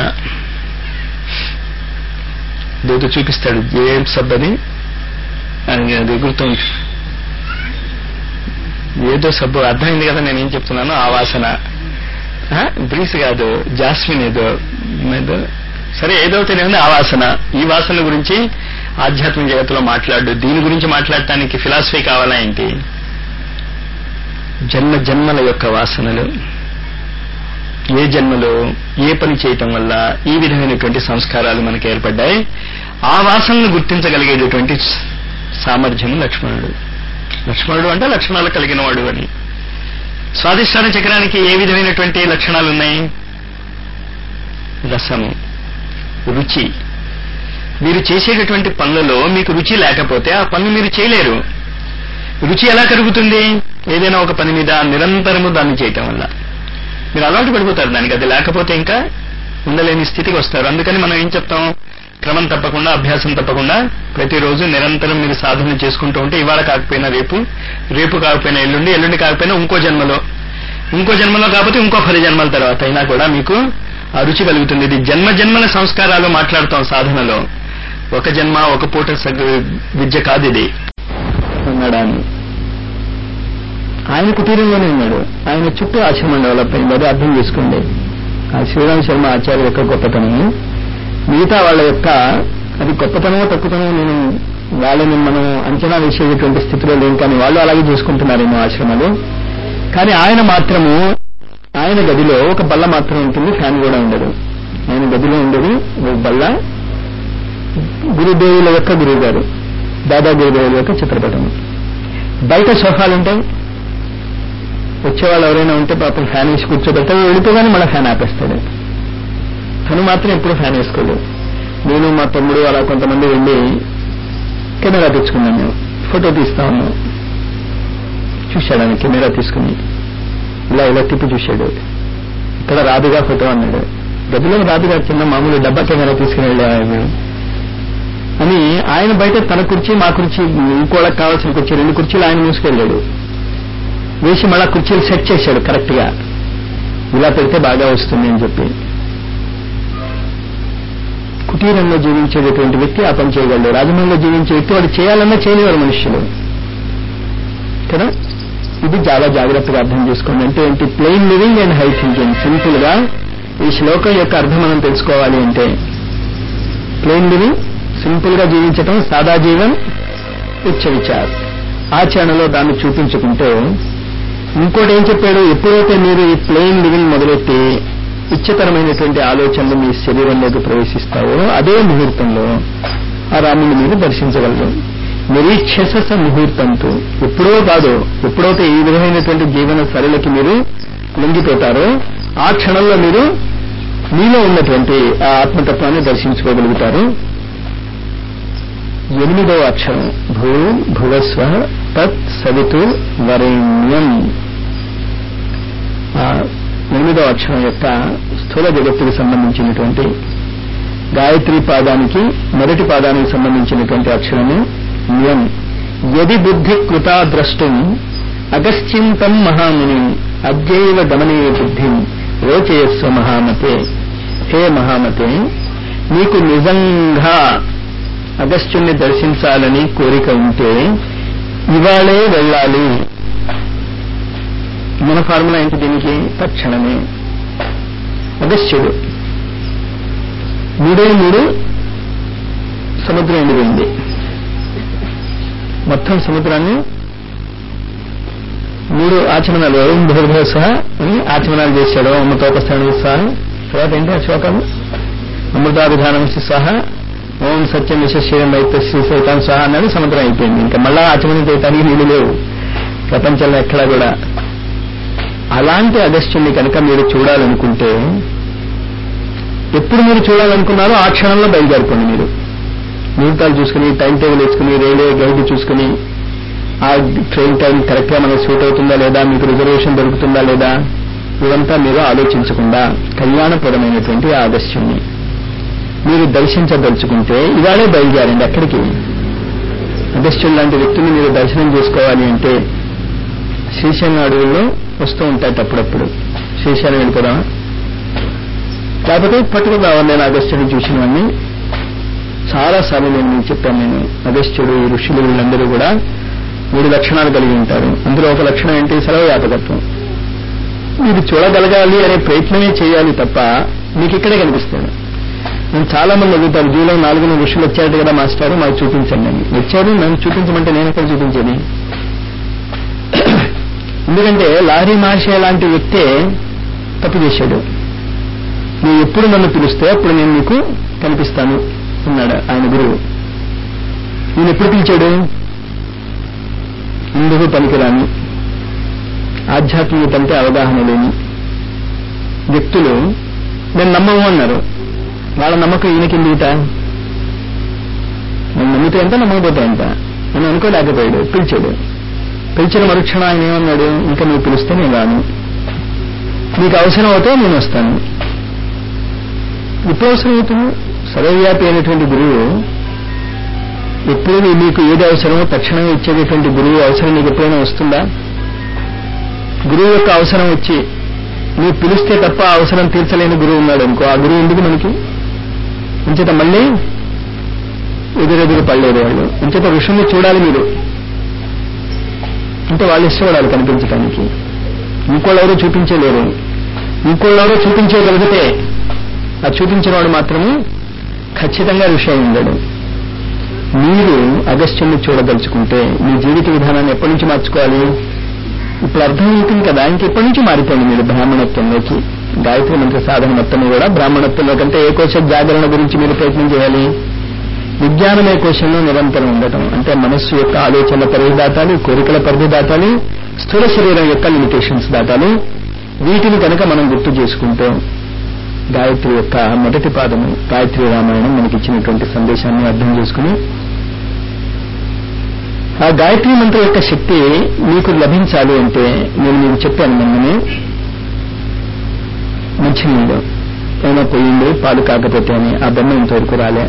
దేతో చూపిస్తాడు ఏం సబ్ అని అది గుర్తు ఏదో సబ్బు అర్థమైంది కదా నేను ఏం చెప్తున్నాను ఆ వాసన బ్రీస్ కాదు జాస్మిన్ ఏదో ఏదో సరే ఏదో తెలియదు ఆ వాసన ఈ వాసన గురించి ఆధ్యాత్మిక జగత్తులో మాట్లాడు దీని గురించి మాట్లాడటానికి ఫిలాసఫీ కావాలా ఏంటి జన్మ జన్మల యొక్క వాసనలు ఏ జన్మలో ఏ పని చేయటం వల్ల ఈ విధమైనటువంటి సంస్కారాలు మనకు ఏర్పడ్డాయి ఆ వాసనను గుర్తించగలిగేటటువంటి సామర్థ్యము లక్ష్మణుడు లక్ష్మణుడు అంటే లక్షణాలు కలిగిన వాడు అని స్వాధిష్టాన చక్రానికి ఏ విధమైనటువంటి లక్షణాలు ఉన్నాయి రసము రుచి మీరు చేసేటటువంటి పనులలో మీకు రుచి లేకపోతే ఆ పనులు మీరు చేయలేరు రుచి ఎలా కలుగుతుంది ఏదైనా ఒక పని మీద నిరంతరము దాన్ని చేయటం వల్ల మీరు అలవాటు పడిపోతారు దానికి అది లేకపోతే ఇంకా ఉండలేని స్థితికి వస్తారు అందుకని మనం ఏం చెప్తాం క్రమం తప్పకుండా అభ్యాసం తప్పకుండా ప్రతిరోజు నిరంతరం మీరు సాధన చేసుకుంటూ ఉంటే ఇవాళ కాకపోయినా రేపు రేపు కాకపోయినా ఎల్లుండి ఎల్లుండి కాకపోయినా ఇంకో జన్మలో ఇంకో జన్మలో కాకపోతే ఇంకో పది జన్మల తర్వాత అయినా కూడా మీకు ఆ రుచి కలుగుతుంది ఇది జన్మ జన్మల సంస్కారాలు మాట్లాడుతాం సాధనలో ఒక జన్మ ఒక పూట విద్య కాదు ఇది అన్నాడాన్ని ఆయన కుటీరంలోనే ఉన్నాడు ఆయన చుట్టూ ఆశ్రమం డెవలప్ అయింది అది అర్థం చేసుకోండి ఆ శ్రీరామ్ శర్మ ఆచార్య యొక్క గొప్పతనము మిగతా వాళ్ళ యొక్క అది గొప్పతనమో తక్కువతనమో నేను వాళ్ళని మనం అంచనా వేసేటటువంటి స్థితిలో లేం కానీ వాళ్ళు అలాగే చేసుకుంటున్నారేమో ఆశ్రమాలు కానీ ఆయన మాత్రము ఆయన గదిలో ఒక బల్ల మాత్రం ఉంటుంది ఫ్యాన్ కూడా ఉండదు ఆయన గదిలో ఉండదు ఒక బల్ల గురుదేవుల యొక్క గురువు గారు దాదా గురుదేవుల యొక్క చిత్రపటం బయట సోఫాలు ఉంటాయి వచ్చేవాళ్ళు ఎవరైనా ఉంటే పాపం ఫ్యాన్ వేసి కూర్చోబెడతాడు వెళ్ళిపోగానే మళ్ళీ ఫ్యాన్ ఆపేస్తాడు తను మాత్రం ఎప్పుడు ఫ్యాన్ వేసుకోడు నేను మా తమ్ముడు అలా కొంతమంది వెళ్ళి కెమెరా తెచ్చుకున్నాం మేము ఫోటో తీస్తా ఉన్నాం చూశాడు ఆయన కెమెరా తీసుకుని ఇలా ఇలా తిప్పి చూశాడు ఇక్కడ రాదుగా ఫోటో అన్నాడు గదిలో రాదుగా చిన్న మామూలు డబ్బా కెమెరా తీసుకుని వెళ్ళాడు అని ఆయన బయట తన కుర్చీ మా కుర్చీ ఇంకోళ్ళకి కావాల్సిన కుర్చీ రెండు కుర్చీలు ఆయన మూసుకెళ్ళాడు వేసి మళ్ళా కుర్చీలు సెట్ చేశాడు కరెక్ట్ గా ఇలా పెడితే బాగా వస్తుంది అని చెప్పి కుటీరంలో జీవించేటటువంటి వ్యక్తి ఆ పని చేయగలడు రాజమండ్రిలో జీవించే వ్యక్తి వాడు చేయాలన్నా చేయలేవారు మనుషులు కదా ఇది చాలా జాగ్రత్తగా అర్థం చేసుకోండి అంటే ఏంటి plain living and high thinking simple గా ఈ శ్లోకం యొక్క అర్థం మనం తెలుసుకోవాలి అంటే ప్లెయిన్ లివింగ్ సింపుల్ గా జీవించటం సాదా జీవన్ ఉచ్చ విచార్ ఆచరణలో దాన్ని చూపించుకుంటూ ఇంకోటి ఏం చెప్పాడు ఎప్పుడైతే మీరు ఈ ప్లెయిన్ లివింగ్ మొదలెట్టి ఇచ్చతరమైనటువంటి ఆలోచనలు మీ శరీరంలోకి ప్రవేశిస్తావో అదే ముహూర్తంలో ఆ రాముని మీరు దర్శించగలరు నిరీక్షస ముహూర్తంతో ఎప్పుడో కాదు ఎప్పుడైతే ఈ విధమైనటువంటి జీవన సరళకి మీరు లొంగిపోతారో ఆ క్షణంలో మీరు మీలో ఉన్నటువంటి ఆ ఆత్మతత్వాన్ని దర్శించుకోగలుగుతారు ఎనిమిదవ అక్షరం భూ భువస్వ తత్ సవితు వరేణ్యం ఆ ఎనిమిదవ అక్షరం యొక్క స్థూల జగత్తుకు సంబంధించినటువంటి గాయత్రి పాదానికి మొదటి పాదానికి సంబంధించినటువంటి అక్షరము న్యం యది బుద్ధి కృతా ద్రష్టం అగశ్చింతం మహాముని అద్యైవ గమనీయ బుద్ధిం రోచయస్వ మహామతే హే మహామతే నీకు నిజంగా అగస్త్యుణ్ణి దర్శించాలని కోరిక ఉంటే ఇవాళే వెళ్ళాలి మన ఫార్ములా ఏంటి దీనికి తక్షణమే అగస్త్యుడు మూడే మూడు సముద్రం ఎండిపోయింది మొత్తం సముద్రాన్ని మూడు ఆచమనాలు ఓం భూర్భవ సహా అని ఆచమనాలు చేశాడు అమృతోపస్థానం సహా తర్వాత ఏంటి ఆ శ్లోకాలు అమృతాభిధానం సహా ఓం సత్యం విశ్వశీలం అయితే శ్రీ సైతాన్ సహా అన్నాడు సముద్రం అయిపోయింది ఇంకా మళ్ళా ఆచమనం చేయటానికి నీళ్లు లేవు ప్రపంచంలో ఎక్కడా కూడా అలాంటి అగస్త్యుని కనుక మీరు చూడాలనుకుంటే ఎప్పుడు మీరు చూడాలనుకున్నారో ఆ క్షణంలో బయలుదేరుకోండి మీరు ముహూర్తాలు చూసుకుని టైం టేబుల్ వేసుకుని రైల్వే గైడ్ చూసుకుని ఆ ట్రైన్ టైం కరెక్ట్ గా మనకు సూట్ అవుతుందా లేదా మీకు రిజర్వేషన్ దొరుకుతుందా లేదా ఇదంతా మీరు ఆలోచించకుండా కళ్యాణప్రదమైనటువంటి ఆ ఆదర్శాన్ని మీరు దర్శించదలుచుకుంటే ఇవాళే బయలుదేరండి ఎక్కడికి అగస్త్యుడు లాంటి వ్యక్తిని మీరు దర్శనం చేసుకోవాలి అంటే శ్రీశైలం అడవుల్లో వస్తూ ఉంటాయి అప్పుడప్పుడు శ్రీశైలం వెళ్ళిపోదామా లేకపోతే పట్టుకుందామా నేను అగస్త్యుడిని చూసినవన్నీ చాలా సార్లు నేను మీకు చెప్పాను నేను అగస్త్యుడు ఈ ఋషులు వీళ్ళందరూ కూడా మూడు లక్షణాలు కలిగి ఉంటారు అందులో ఒక లక్షణం ఏంటి సెలవు వ్యాపకత్వం మీరు చూడగలగాలి అనే ప్రయత్నమే చేయాలి తప్ప మీకు ఇక్కడే కనిపిస్తాడు నేను చాలా మంది అడుగుతారు జూలై నాలుగున ఋషులు వచ్చారు కదా మాస్టారు మాకు చూపించండి అని వచ్చారు నన్ను చూపించమంటే నేను ఎక్కడ చూపించేది ఎందుకంటే లారీ మహర్షి లాంటి వ్యక్తే తప్పు చేశాడు నువ్వు ఎప్పుడు నన్ను పిలిస్తే అప్పుడు నేను నీకు కనిపిస్తాను అన్నాడు ఆయన గురువు నేను ఎప్పుడు పిలిచాడు ఇందుకు పనికిరాని ఆధ్యాత్మికత అంటే అవగాహన లేని వ్యక్తులు నేను నమ్మము అన్నారు వాళ్ళ నమ్మకం ఈయనకి ఎందుకుట నేను నమ్మితే ఎంత నమ్మకపోతే ఎంత అని అనుకోలేకపోయాడు పిలిచాడు పిలిచిన మరుక్షణం ఆయన ఏమన్నాడు ఇంకా నువ్వు పిలిస్తే నేను రాను నీకు అవసరం అవుతే నేను వస్తాను ఎప్పుడు అవసరం అవుతుంది సర్వవ్యాపి అయినటువంటి గురువు ఎప్పుడు నీకు ఏది అవసరమో తక్షణమే ఇచ్చేటటువంటి గురువు అవసరం నీకు ఎప్పుడైనా వస్తుందా గురువు యొక్క అవసరం వచ్చి నువ్వు పిలిస్తే తప్ప అవసరం తీర్చలేని గురువు ఉన్నాడు అనుకో ఆ గురువు ఎందుకు మనకి ఇంచేత మళ్ళీ ఎదురెదురు పడలేదు వాళ్ళు ఇంచేత ఋషుల్ని చూడాలి మీరు అంటే వాళ్ళు ఇష్టపడాలి కనిపించడానికి ఇంకోళ్ళెవరో చూపించలేరు ఇంకోళ్ళెవరో చూపించగలిగితే ఆ చూపించిన వాడు మాత్రమే ఖచ్చితంగా విషయం ఉండడు మీరు అగస్త్యుని చూడదలుచుకుంటే మీ జీవిత విధానాన్ని ఎప్పటి నుంచి మార్చుకోవాలి ఇప్పుడు అర్థమవుతుంది కదా ఇంకెప్పటి నుంచి మారిపోయింది మీరు బ్రాహ్మణత్వంలోకి గాయత్రి మంత్ర సాధన మొత్తం కూడా బ్రాహ్మణత్వంలో కంటే ఏ కోశ జాగరణ గురించి మీరు ప్రయత్నం చేయాలి విజ్ఞానమే కోశంలో నిరంతరం ఉండటం అంటే మనస్సు యొక్క ఆలోచనల పరిధి దాటాలి కోరికల పరిధి దాటాలి స్థూల శరీరం యొక్క లిమిటేషన్స్ దాటాలి వీటిని కనుక మనం గుర్తు చేసుకుంటూ గాయత్రి యొక్క మొదటి పాదము గాయత్రి రామాయణం మనకి ఇచ్చినటువంటి సందేశాన్ని అర్థం చేసుకుని ఆ గాయత్రి మంత్రం యొక్క శక్తి మీకు లభించాలి అంటే నేను మీకు చెప్పాను మొన్ననే మంచినీళ్ళు అయినా పోయింది పాలు కాకపోతే అని ఆ బొమ్మ ఇంతవరకు రాలే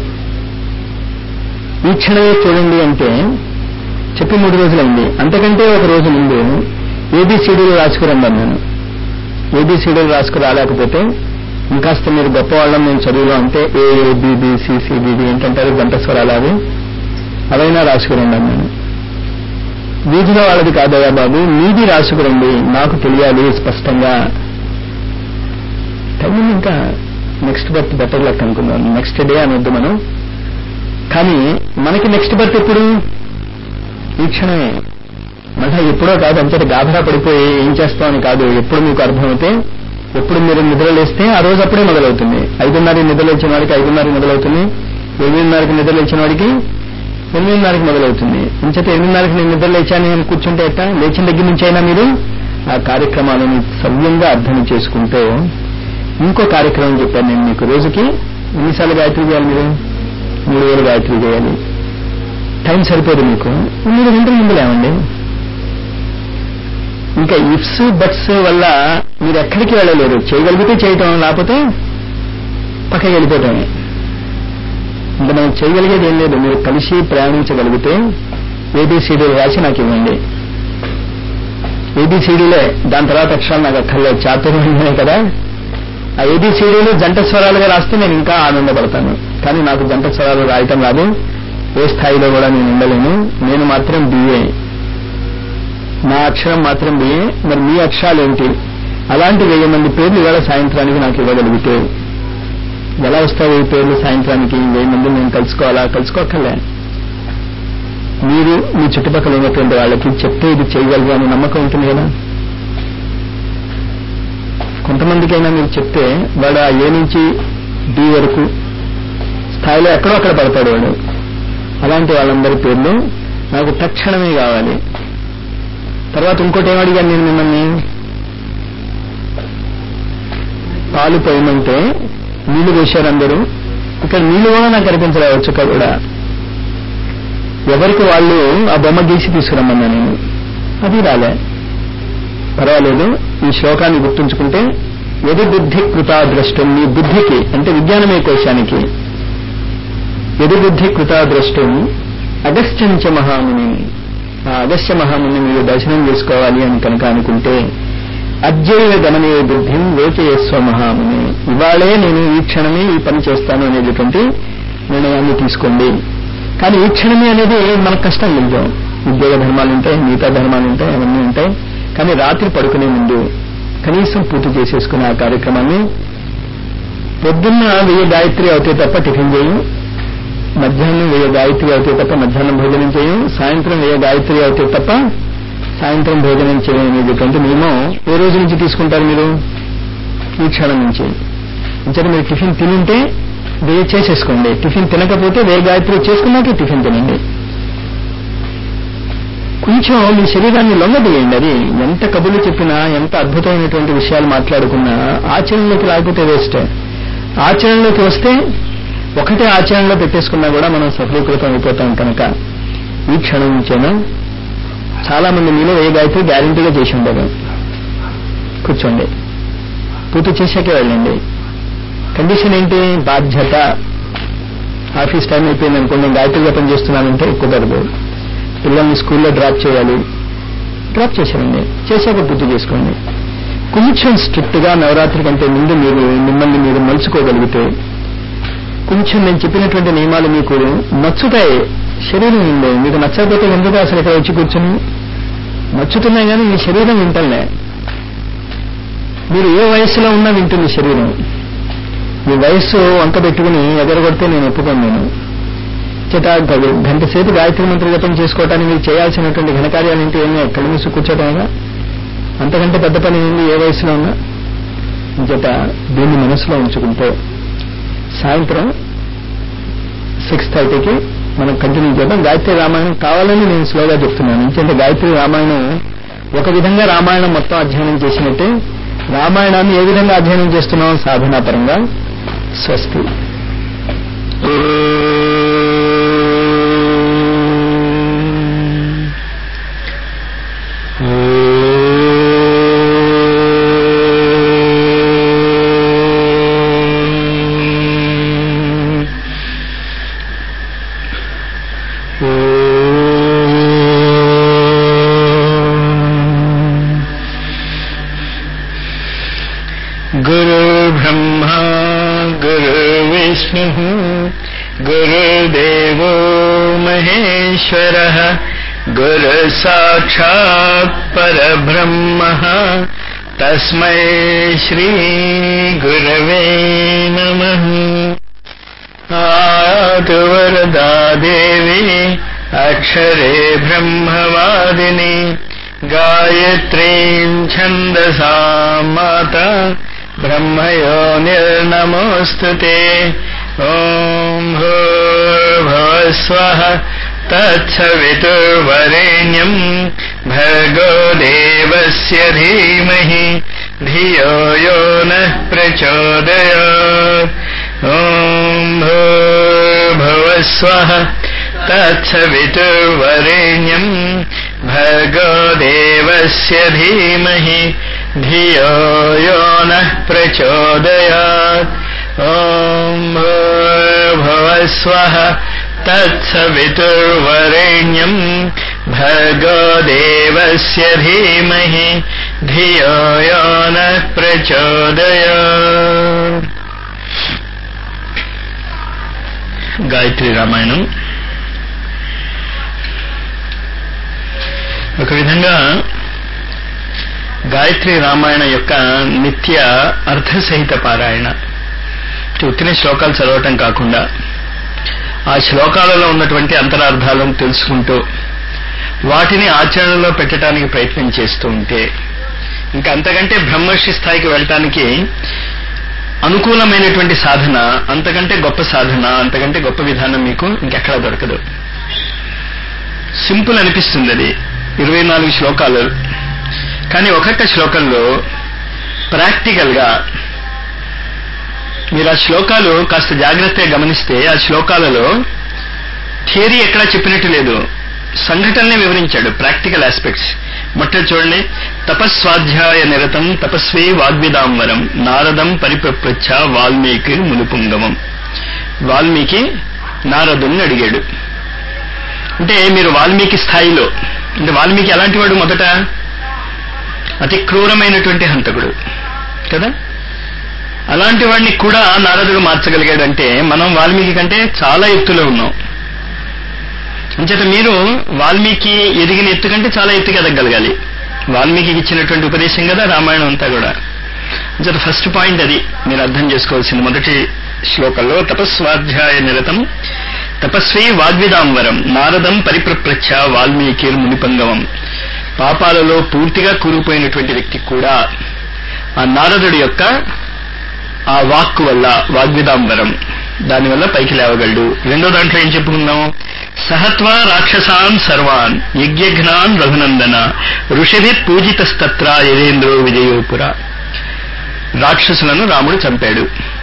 ఈ క్షణమే చూడండి అంటే చెప్పి మూడు రోజులైంది అంతకంటే ఒక రోజు ముందు ఏబిసిడీలు రాసుకురండి నేను ఏబిసిడీలు రాసుకు రాలేకపోతే ఇంకాస్త మీరు గొప్పవాళ్ళం నేను చదువులో అంటే ఏఏబిబి సిసిబిడి ఏంటంటారు గంట స్వరాలు అవి అవైనా రాసుకురండి నేను వీధిలో వాళ్ళది కాదయ్యా బాబు మీది రాసుకురండి నాకు తెలియాలి స్పష్టంగా టైం ఇంకా నెక్స్ట్ బర్త్ బెటర్ లక్ అనుకుందాం నెక్స్ట్ డే అనొద్దు మనం కానీ మనకి నెక్స్ట్ బర్త్ ఎప్పుడు ఈ క్షణమే మళ్ళీ ఎప్పుడో కాదు అంతటి గాభరా పడిపోయి ఏం చేస్తామని కాదు ఎప్పుడు మీకు అర్థమైతే ఎప్పుడు మీరు నిద్ర లేస్తే ఆ రోజు అప్పుడే మొదలవుతుంది ఐదున్నర నిద్ర లేచిన వాడికి ఐదున్నర మొదలవుతుంది ఎనిమిదిన్నరకి నిద్ర లేచిన వాడికి ఎనిమిదిన్నరకి మొదలవుతుంది ఇంచేత ఎనిమిదిన్నరకి నేను నిద్ర లేచాను అని కూర్చుంటే ఎట్టా లేచిన దగ్గర నుంచి అయినా మీరు ఆ కార్యక్రమాలను సవ్యంగా అర్థం చేసుకుంటూ ఇంకో కార్యక్రమం చెప్పాను నేను మీకు రోజుకి ఎన్నిసార్లు గాయత్రి చేయాలి మీరు మూడు వేలు గాయత్రి చేయాలి టైం సరిపోదు మీకు మీరు గంటల ముందు లేవండి ఇంకా ఇఫ్స్ బట్స్ వల్ల మీరు ఎక్కడికి వెళ్ళలేరు చేయగలిగితే చేయటం లేకపోతే పక్కకి వెళ్ళిపోవటమే ఇంకా మనం చేయగలిగేది ఏం లేదు మీరు కలిసి ప్రయాణించగలిగితే ఏబిసిడీలు రాసి నాకు ఇవ్వండి ఏబిసిడీలే దాని తర్వాత అక్షరాలు నాకు అక్కర్లేదు చాతుర్యమే కదా ఆ ఏబిసిడీలు జంట స్వరాలుగా రాస్తే నేను ఇంకా ఆనందపడతాను కానీ నాకు జంట స్వరాలు రాయటం రాదు ఏ స్థాయిలో కూడా నేను ఉండలేను నేను మాత్రం బిఏ నా అక్షరం మాత్రం బిఏ మరి మీ అక్షరాలు ఏంటి అలాంటి వెయ్యి మంది పేర్లు ఇవాళ సాయంత్రానికి నాకు ఇవ్వగలిగితే ఎలా వస్తాయి ఈ పేర్లు సాయంత్రానికి వెయ్యి మంది నేను కలుసుకోవాలా కలుసుకోకలే మీరు మీ చుట్టుపక్కల ఉన్నటువంటి వాళ్ళకి చెప్తే ఇది చేయగలరు అని నమ్మకం ఉంటుంది కదా కొంతమందికైనా మీరు చెప్తే వాడు ఆ ఏ నుంచి డి వరకు స్థాయిలో ఎక్కడో అక్కడ పడతాడు వాడు అలాంటి వాళ్ళందరి పేర్లు నాకు తక్షణమే కావాలి తర్వాత ఇంకోటి ఏమడిగాను నేను మిమ్మల్ని పాలు పోయమంటే నీళ్లు పోసారు అందరూ ఇక్కడ నీళ్లు కూడా నాకు కనిపించలేవచ్చు కూడా ఎవరికి వాళ్ళు ఆ బొమ్మ గీసి తీసుకురమ్మన్నా నేను అది రాలే పర్వాలేదు ఈ శ్లోకాన్ని గుర్తుంచుకుంటే ఎది బుద్ధి కృతాదృష్టం మీ బుద్ధికి అంటే విజ్ఞానమే కోశానికి ఎది బుద్ధి కృతాదృష్టం అగస్త్యంచ మహాముని ఆ అగస్త్య మహాముని మీరు దర్శనం చేసుకోవాలి అని కనుక అనుకుంటే అద్యైవ గమనే బుద్ధిం లోచయస్వ మహాముని ఇవాళే నేను ఈ క్షణమే ఈ పని చేస్తాను అనేటువంటి నిర్ణయాన్ని తీసుకోండి కానీ ఈ క్షణమే అనేది మనకు కష్టం లేదు ఉద్యోగ ధర్మాలు ఉంటాయి మిగతా ధర్మాలు ఉంటాయి అవన్నీ ఉంటాయి కానీ రాత్రి పడుకునే ముందు కనీసం పూర్తి చేసేసుకునే ఆ కార్యక్రమాన్ని పొద్దున్న వెయ్యి గాయత్రి అవుతే తప్ప టిఫిన్ చేయం మధ్యాహ్నం వెయ్యి గాయత్రి అవుతే తప్ప మధ్యాహ్నం భోజనం చేయం సాయంత్రం వెయ్యి గాయత్రి అవుతే తప్ప సాయంత్రం భోజనం చేయం అనేటువంటి నియమం ఏ రోజు నుంచి తీసుకుంటారు మీరు ఈ క్షణం నుంచి ఇంతకు మీరు టిఫిన్ తినుంటే వెయ్యి చేసేసుకోండి టిఫిన్ తినకపోతే వెయ్యి గాయత్రి చేసుకున్నాకే టిఫిన్ తినండి కొంచెం మీ శరీరాన్ని లొంగదీయండి అది ఎంత కబుర్లు చెప్పినా ఎంత అద్భుతమైనటువంటి విషయాలు మాట్లాడుకున్నా ఆచరణలోకి రాకపోతే వేస్ట్ ఆచరణలోకి వస్తే ఒకటే ఆచరణలో పెట్టేసుకున్నా కూడా మనం సఫలీకృతం అయిపోతాం కనుక ఈ క్షణం నుంచేనా చాలా మంది మీలో ఏ గాయత్రి గ్యారంటీగా చేసి ఉండదు కూర్చోండి పూర్తి చేశాకే వెళ్ళండి కండిషన్ ఏంటి బాధ్యత ఆఫీస్ టైం అయిపోయింది అనుకోండి గాయత్రి జపం చేస్తున్నానంటే కుదరదు పిల్లల్ని స్కూల్లో డ్రాప్ చేయాలి డ్రాప్ చేశారండి చేశాక పూర్తి చేసుకోండి కొంచెం స్ట్రిక్ట్ గా నవరాత్రి కంటే ముందు మీరు మిమ్మల్ని మీరు మలుచుకోగలిగితే కొంచెం నేను చెప్పినటువంటి నియమాలు మీకు నచ్చుతాయి శరీరం ఉంది మీకు నచ్చకపోతే ఎందుకు అసలు ఇక్కడ వచ్చి కూర్చొని నచ్చుతున్నాయి కానీ మీ శరీరం వింటలే మీరు ఏ వయస్సులో ఉన్నా వింటుంది శరీరం మీ వయస్సు వంక పెట్టుకుని ఎగరగొడితే నేను ఒప్పుకోను నేను చేత గంట సేపు గాయత్రి మంత్ర జపం చేసుకోవటానికి మీరు చేయాల్సినటువంటి ఘనకార్యాలు ఏంటి ఏమీ కళ్ళు మూసి కూర్చోటమేగా అంతకంటే పెద్ద పని ఏంది ఏ వయసులో ఉన్నా చేత దీన్ని మనసులో ఉంచుకుంటే సాయంత్రం సిక్స్ థర్టీకి మనం కంటిన్యూ చేద్దాం గాయత్రి రామాయణం కావాలని నేను స్లోగా చెప్తున్నాను ఎందుకంటే గాయత్రి రామాయణం ఒక విధంగా రామాయణం మొత్తం అధ్యయనం చేసినట్టే రామాయణాన్ని ఏ విధంగా అధ్యయనం చేస్తున్నాం సాధనాపరంగా స్వస్తి गुरुर्ब्रह्मा गुरुर्विष्णुः गुरुदेवो महेश्वरः गुरुसाक्षात् परब्रह्मः तस्मै श्रीगुरवे नमः आतु वरदा देवी అక్షరే బ్రహ్మవాదిని గాయత్రీం ఛందసా మాత బ్రహ్మయో నిర్నమోऽस्तु ते ఓం భూర్భువస్వః తత్సవితుర్వరేణ్యం భర్గో దేవస్య ధీమహి ధియో యో నః ప్రచోదయాత్ ఓం భూర్భువస్వః తత్సవితుర్వరేణ్యం భర్గో దేవస్య ధీమహి ధియో యో నః ప్రచోదయాత్ ఓం భూర్భువస్వః తత్సవితుర్వరేణ్యం భర్గో దేవస్య ధీమహి ధియో యో నః ప్రచోదయాత్ గాయత్రి రామాయణం ఒక విధంగా గాయత్రి రామాయణ యొక్క నిత్య అర్థసహిత పారాయణ ఉత్తిన శ్లోకాలు చదవటం కాకుండా ఆ శ్లోకాలలో ఉన్నటువంటి అంతరార్థాలను తెలుసుకుంటూ వాటిని ఆచరణలో పెట్టడానికి ప్రయత్నం చేస్తూ ఉంటే ఇంకా అంతకంటే బ్రహ్మర్షి స్థాయికి వెళ్ళటానికి అనుకూలమైనటువంటి సాధన అంతకంటే గొప్ప సాధన అంతకంటే గొప్ప విధానం మీకు ఇంకెక్కడా దొరకదు సింపుల్ అనిపిస్తుంది అది ఇరవై నాలుగు శ్లోకాలు కానీ ఒక్కొక్క శ్లోకంలో ప్రాక్టికల్ గా మీరు ఆ శ్లోకాలు కాస్త జాగ్రత్తగా గమనిస్తే ఆ శ్లోకాలలో థియరీ ఎక్కడా చెప్పినట్టు లేదు సంఘటనలే వివరించాడు ప్రాక్టికల్ ఆస్పెక్ట్స్ మొట్టటి చూడండి తపస్వాధ్యాయ నిరతం తపస్వీ వాగ్విదాంబరం నారదం పరిప్రప్రచ్ఛ వాల్మీకి మునుపుంగమం వాల్మీకి నారదుని అడిగాడు అంటే మీరు వాల్మీకి స్థాయిలో అంటే వాల్మీకి ఎలాంటి వాడు మొదట అతి క్రూరమైనటువంటి హంతకుడు కదా అలాంటి వాడిని కూడా నారదుడు మార్చగలిగాడంటే మనం వాల్మీకి కంటే చాలా ఎత్తులో ఉన్నాం అంచేత మీరు వాల్మీకి ఎదిగిన ఎత్తు కంటే చాలా ఎత్తుకి ఎదగలగాలి వాల్మీకి ఇచ్చినటువంటి ఉపదేశం కదా రామాయణం అంతా కూడా అంచేత ఫస్ట్ పాయింట్ అది మీరు అర్థం చేసుకోవాల్సింది మొదటి శ్లోకంలో తపస్వాధ్యాయ నిరతం తపస్వీ వాగ్విదాంబరం నారదం పరిప్రప్రచ్ఛ వాల్మీకి మునిపంగమం పాపాలలో పూర్తిగా కూరుకుపోయినటువంటి వ్యక్తి కూడా ఆ నారదుడి యొక్క ఆ వాక్కు వల్ల వాగ్విదాంబరం దానివల్ల పైకి లేవగలడు రెండో దాంట్లో ఏం చెప్పుకుందాం సహత్వ రాక్షసాన్ సర్వాన్ యజ్ఞఘ్నాన్ రఘునందన ఋషిభి పూజితస్తత్ర యదేంద్రో విజయోపుర రాక్షసులను రాముడు చంపాడు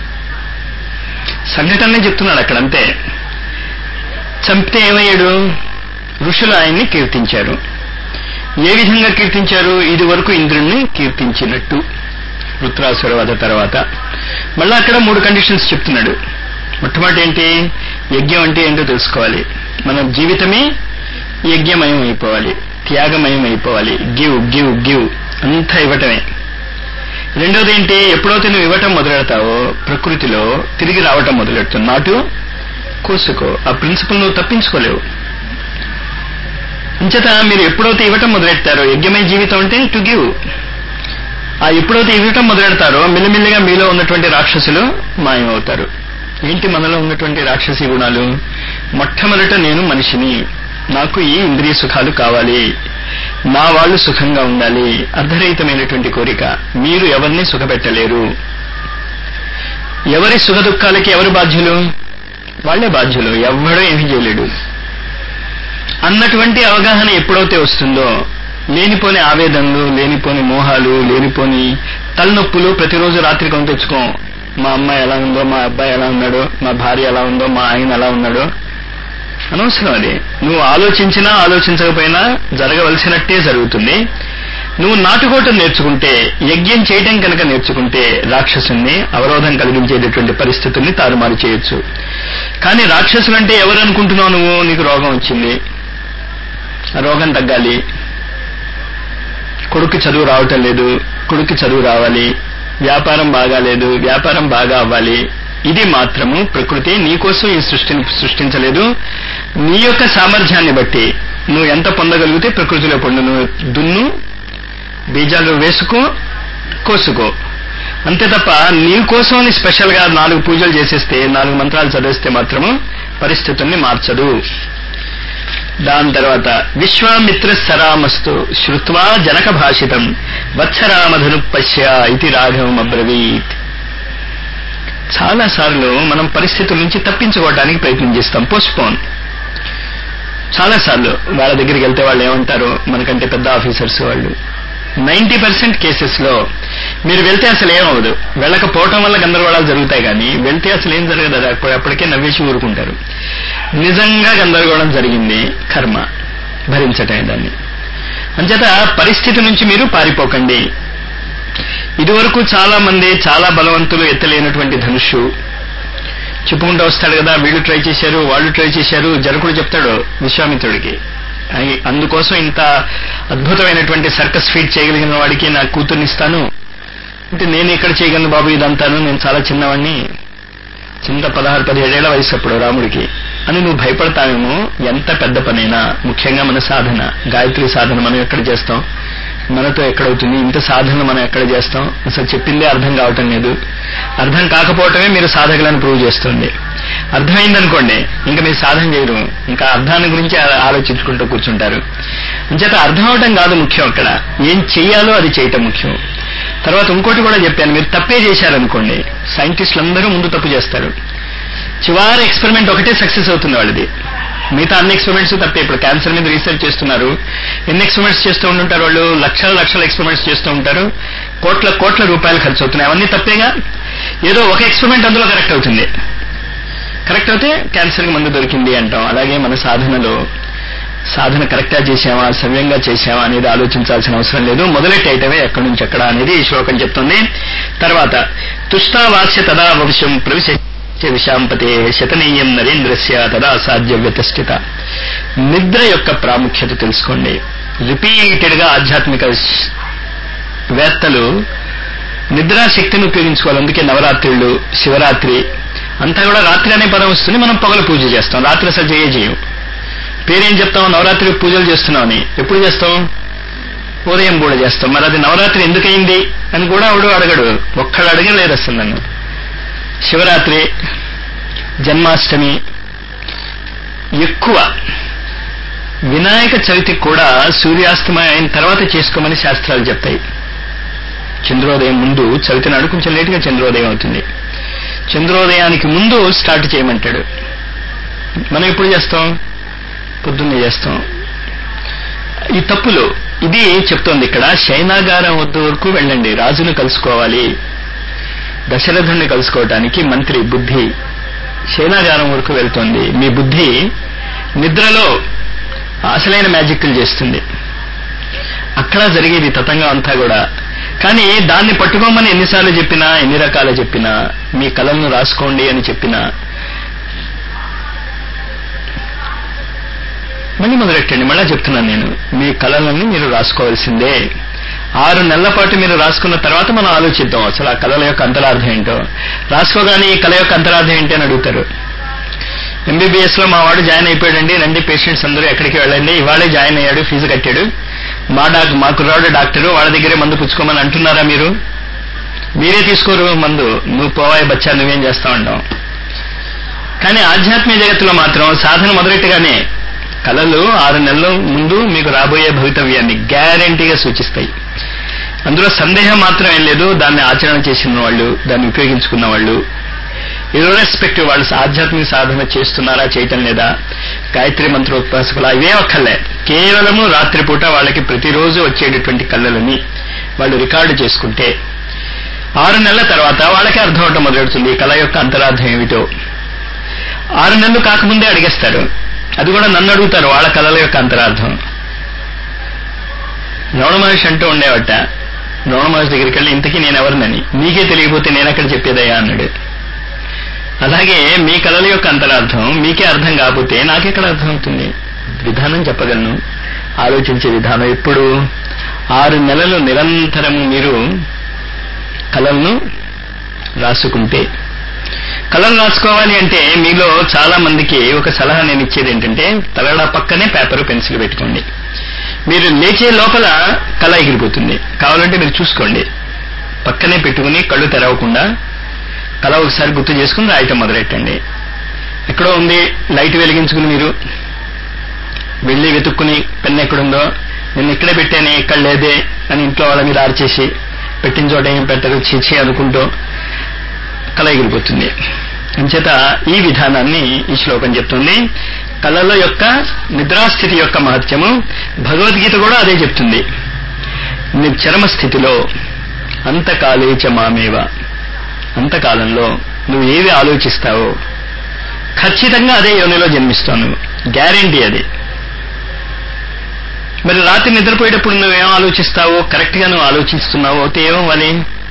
సంఘటననే చెప్తున్నాడు అక్కడంతే చంపితే ఏమయ్యాడు ఋషులు ఆయన్ని కీర్తించారు ఏ విధంగా కీర్తించారు ఇది వరకు ఇంద్రుణ్ణి కీర్తించినట్టు వృత్రాసుర వధ తర్వాత మళ్ళా అక్కడ మూడు కండిషన్స్ చెప్తున్నాడు మొట్టమొదటి ఏంటి యజ్ఞం అంటే ఏంటో తెలుసుకోవాలి మన జీవితమే యజ్ఞమయం అయిపోవాలి త్యాగమయం అయిపోవాలి గివ్ గివ్ గివ్ అంతా ఇవ్వటమే రెండోది ఏంటి ఎప్పుడైతే నువ్వు ఇవ్వటం మొదలెడతావో ప్రకృతిలో తిరిగి రావటం మొదలెడుతుంది నాటు కోసుకో ఆ ప్రిన్సిపల్ నువ్వు తప్పించుకోలేవు అంచేత మీరు ఎప్పుడైతే ఇవ్వటం మొదలెడతారో యజ్ఞమయ జీవితం అంటే టు గివ్ ఆ ఎప్పుడైతే ఇవ్వటం మొదలెడతారో మెల్లిమెల్లిగా మీలో ఉన్నటువంటి రాక్షసులు మాయమవుతారు ఏంటి మనలో ఉన్నటువంటి రాక్షసి గుణాలు మొట్టమొదట నేను మనిషిని నాకు ఈ ఇంద్రియ సుఖాలు కావాలి నా వాళ్ళు సుఖంగా ఉండాలి అర్ధరహితమైనటువంటి కోరిక మీరు ఎవరిని సుఖపెట్టలేరు ఎవరి సుఖ దుఃఖాలకి ఎవరు బాధ్యులు వాళ్లే బాధ్యులు ఎవ్వడూ ఏమీ చేయలేడు అన్నటువంటి అవగాహన ఎప్పుడైతే వస్తుందో లేనిపోని ఆవేదనలు లేనిపోని మోహాలు లేనిపోని తలనొప్పులు ప్రతిరోజు రాత్రి కొని తెచ్చుకోం మా అమ్మాయి ఎలా ఉందో మా అబ్బాయి ఎలా ఉన్నాడో మా భార్య ఎలా ఉందో మా ఆయన ఎలా ఉన్నాడో అనవసరం అది నువ్వు ఆలోచించినా ఆలోచించకపోయినా జరగవలసినట్టే జరుగుతుంది నువ్వు నాటుకోవటం నేర్చుకుంటే యజ్ఞం చేయటం కనుక నేర్చుకుంటే రాక్షసుని అవరోధం కలిగించేటటువంటి పరిస్థితుల్ని తారుమారు చేయొచ్చు కానీ రాక్షసులంటే ఎవరు అనుకుంటున్నావు నువ్వు నీకు రోగం వచ్చింది ఆ రోగం తగ్గాలి కొడుకు చదువు రావటం లేదు కొడుకు చదువు రావాలి వ్యాపారం బాగాలేదు వ్యాపారం బాగా అవ్వాలి ఇది మాత్రము ప్రకృతి నీకోసం ఈ సృష్టిని సృష్టించలేదు నీ యొక్క సామర్థ్యాన్ని బట్టి నువ్వు ఎంత పొందగలిగితే ప్రకృతిలో పొందు నువ్వు దున్ను బీజాలు వేసుకో కోసుకో అంతే తప్ప నీ కోసం స్పెషల్ గా నాలుగు పూజలు చేసేస్తే నాలుగు మంత్రాలు చదివిస్తే మాత్రము పరిస్థితుల్ని మార్చదు దాని తర్వాత విశ్వామిత్ర సరామస్తు శ్రుత్వా జనక భాషితం వత్సరామధను పశ్య ఇది రాఘవం అబ్రవీత్ చాలా సార్లు మనం పరిస్థితుల నుంచి తప్పించుకోవడానికి ప్రయత్నం చేస్తాం పోస్ట్పోన్ చాలా సార్లు వాళ్ళ దగ్గరికి వెళ్తే వాళ్ళు ఏమంటారు మనకంటే పెద్ద ఆఫీసర్స్ వాళ్ళు నైన్టీ పర్సెంట్ కేసెస్ లో మీరు వెళ్తే అసలు ఏమవదు వెళ్ళకపోవటం వల్ల గందరగోళాలు జరుగుతాయి కానీ వెళ్తే అసలు ఏం జరగదు అది అప్పుడు అప్పటికే నవ్వేసి ఊరుకుంటారు నిజంగా గందరగోళం జరిగింది కర్మ భరించటమే దాన్ని అంచేత పరిస్థితి నుంచి మీరు పారిపోకండి ఇదివరకు చాలా మంది చాలా బలవంతులు ఎత్తలేనటువంటి ధనుషు చెప్పుకుంటూ వస్తాడు కదా వీళ్ళు ట్రై చేశారు వాళ్ళు ట్రై చేశారు జనకుడు చెప్తాడు విశ్వామిత్రుడికి అయి- అందుకోసం ఇంత అద్భుతమైనటువంటి సర్కస్ ఫీట్ చేయగలిగిన వాడికి నా కూతుర్నిస్తాను అంటే నేను ఇక్కడ చేయగలను బాబు ఇదంతాను నేను చాలా చిన్నవాడిని చిన్న పదహారు పదిహేడేళ్ల వయసు అప్పుడు రాముడికి అని నువ్వు భయపడతావేమో ఎంత పెద్ద పనైనా ముఖ్యంగా మన సాధన గాయత్రి సాధన మనం ఎక్కడ చేస్తాం మనతో ఎక్కడవుతుంది ఇంత సాధన మనం ఎక్కడ చేస్తాం అసలు చెప్పిందే అర్థం కావటం లేదు అర్థం కాకపోవటమే మీరు సాధకులను ప్రూవ్ చేస్తుంది అర్థమైందనుకోండి ఇంకా మీరు సాధన చేయరు ఇంకా అర్థాన్ని గురించి ఆ- ఆలోచించుకుంటూ కూర్చుంటారు అంచేత అర్థం అవటం కాదు ముఖ్యం అక్కడ ఏం చెయ్యాలో అది చేయటం ముఖ్యం తర్వాత ఇంకోటి కూడా చెప్పాను మీరు తప్పే చేశారనుకోండి సైంటిస్టులు అందరూ ముందు తప్పు చేస్తారు చివరి ఎక్స్పెరిమెంట్ ఒకటే సక్సెస్ అవుతుంది వాళ్ళది మిగతా అన్ని ఎక్స్పెరిమెంట్స్ తప్పే ఇప్పుడు క్యాన్సర్ మీద రీసెర్చ్ చేస్తున్నారు ఎన్ని ఎక్స్పెరిమెంట్స్ చేస్తూ ఉంటుంటారు వాళ్ళు లక్షల లక్షల ఎక్స్పెరిమెంట్స్ చేస్తూ ఉంటారు కోట్ల కోట్ల రూపాయలు ఖర్చు అవుతున్నాయి అవన్నీ తప్పేగా ఏదో ఒక ఎక్స్పెరిమెంట్ అందులో కరెక్ట్ అవుతుంది కరెక్ట్ అయితే క్యాన్సర్కి మందు దొరికింది అంటాం అలాగే మన సాధనలో సాధన కరెక్ట్గా చేశామా సవ్యంగా చేశామా అనేది ఆలోచించాల్సిన అవసరం లేదు మొదలెట్టి అయితేవే ఎక్కడి నుంచి ఎక్కడ అనేది ఈ శ్లోకం చెప్తుంది తర్వాత తుష్టావాస్య తదా వంశం ప్రవిశ విశాంపతే శతనీయం నరేంద్రస్య తదా సాధ్య వ్యతిష్ఠిత నిద్ర యొక్క ప్రాముఖ్యత తెలుసుకోండి రిపీటెడ్ గా ఆధ్యాత్మిక శ్- వేత్తలు నిద్రాశక్తిని ఉపయోగించుకోవాలి అందుకే నవరాత్రులు శివరాత్రి అంతా కూడా రాత్రి అనే పదం వస్తుంది మనం పొగలు పూజ చేస్తాం రాత్రి అసలు చేయ చేయం పేరేం చెప్తాం నవరాత్రి పూజలు చేస్తున్నామని ఎప్పుడు చేస్తాం ఉదయం కూడా చేస్తాం మరి అది నవరాత్రి ఎందుకయింది అని కూడా ఆవిడ అడగడు ఒక్కడు అడగలేదు అసలు నన్ను శివరాత్రి జన్మాష్టమి ఎక్కువ వినాయక చవితి కూడా సూర్యాస్తమయం అయిన తర్వాత చేసుకోమని శాస్త్రాలు చెప్తాయి చంద్రోదయం ముందు చవితి నాడు కొంచెం లేటుగా చంద్రోదయం అవుతుంది చంద్రోదయానికి ముందు స్టార్ట్ చేయమంటాడు మనం ఎప్పుడు చేస్తాం పొద్దున్నే చేస్తాం ఈ తప్పులు ఇది చెప్తోంది ఇక్కడ శయనాగారం వద్ద వరకు వెళ్ళండి రాజును కలుసుకోవాలి దశరథుణ్ణి కలుసుకోవటానికి మంత్రి బుద్ధి శయనాగారం వరకు వెళ్తోంది మీ బుద్ధి నిద్రలో అసలైన మ్యాజిక్లు చేస్తుంది అక్కడ జరిగేది తతంగం అంతా కూడా కానీ దాన్ని పట్టుకోమని ఎన్నిసార్లు చెప్పినా ఎన్ని రకాలు చెప్పినా మీ కళలను రాసుకోండి అని చెప్పినా మళ్ళీ మొదలెట్టండి మళ్ళా చెప్తున్నాను నేను మీ కళలన్నీ మీరు రాసుకోవాల్సిందే ఆరు నెలల పాటు మీరు రాసుకున్న తర్వాత మనం ఆలోచిద్దాం అసలు ఆ కళల యొక్క అంతరార్థం ఏంటో రాసుకోగానే ఈ కళ యొక్క అంతరార్థం ఏంటి అని అడుగుతారు ఎంబీబీఎస్ లో మా వాడు జాయిన్ అయిపోయాడండి రండి పేషెంట్స్ అందరూ ఎక్కడికి వెళ్ళండి ఇవాళే జాయిన్ అయ్యాడు ఫీజు కట్టాడు మా డాక్ మా కుర్రాడు డాక్టరు వాళ్ళ దగ్గరే మందు పుచ్చుకోమని అంటున్నారా మీరు మీరే తీసుకోరు మందు నువ్వు పోవాయి బచ్చా నువ్వేం చేస్తా ఉంటాం కానీ ఆధ్యాత్మిక జగత్తులో మాత్రం సాధన మొదలెట్టగానే కళలు ఆరు నెలల ముందు మీకు రాబోయే భవితవ్యాన్ని గ్యారంటీగా సూచిస్తాయి అందులో సందేహం మాత్రం ఏం లేదు దాన్ని ఆచరణ చేసిన వాళ్ళు దాన్ని ఉపయోగించుకున్న వాళ్ళు ఇర్రెస్పెక్టివ్ వాళ్ళు ఆధ్యాత్మిక సాధన చేస్తున్నారా చేయటం లేదా గాయత్రి మంత్రోపాసకుల ఇవేం అక్కర్లే కేవలము రాత్రిపూట వాళ్ళకి ప్రతిరోజు వచ్చేటటువంటి కళ్ళలని వాళ్ళు రికార్డు చేసుకుంటే ఆరు నెలల తర్వాత వాళ్ళకి అర్థం అవటం మొదలెడుతుంది ఈ కళ యొక్క అంతరార్థం ఏమిటో ఆరు నెలలు కాకముందే అడిగేస్తారు అది కూడా నన్ను అడుగుతారు వాళ్ళ కళల యొక్క అంతరార్థం రమణ మహర్షి అంటూ ఉండేవట రమణ మహర్షి దగ్గరికి వెళ్ళి ఇంతకీ నేను ఎవరినని నీకే తెలియకపోతే నేను అక్కడ చెప్పేదయ్యా అన్నాడు అలాగే మీ కళల యొక్క అంతరార్థం మీకే అర్థం కాకపోతే నాకెక్కడ అర్థం అవుతుంది విధానం చెప్పగలను ఆలోచించే విధానం ఎప్పుడు ఆరు నెలలు నిరంతరము మీరు కళలను రాసుకుంటే కళలు రాసుకోవాలి అంటే మీలో చాలా మందికి ఒక సలహా నేను ఇచ్చేది ఏంటంటే తలడా పక్కనే పేపర్ పెన్సిల్ పెట్టుకోండి మీరు లేచే లోపల కళ ఎగిరిపోతుంది కావాలంటే మీరు చూసుకోండి పక్కనే పెట్టుకుని కళ్ళు తెరవకుండా కళ ఒకసారి గుర్తు చేసుకుని రాయటం మొదలెట్టండి ఎక్కడో ఉంది లైట్ వెలిగించుకుని మీరు వెళ్ళి వెతుక్కుని పెన్ ఎక్కడుందో నేను ఇక్కడే పెట్టానే ఇక్కడ లేదే అని ఇంట్లో వాళ్ళ మీద ఆర్చేసి పెట్టిన చోట ఏం పెట్టరు చీచి అనుకుంటూ కళ ఎగిరిపోతుంది అంచేత ఈ విధానాన్ని ఈ శ్లోకం చెప్తుంది కళల యొక్క నిద్రాస్థితి యొక్క మహత్యము భగవద్గీత కూడా అదే చెప్తుంది చరమ స్థితిలో అంతకాలేచ మామేవ అంతకాలంలో నువ్వు ఏవి ఆలోచిస్తావో ఖచ్చితంగా అదే యోనిలో జన్మిస్తావు గ్యారంటీ అది మరి రాత్రి నిద్రపోయేటప్పుడు నువ్వేం ఆలోచిస్తావో కరెక్ట్ గా నువ్వు ఆలోచిస్తున్నావో అయితే ఏమవ్వాలి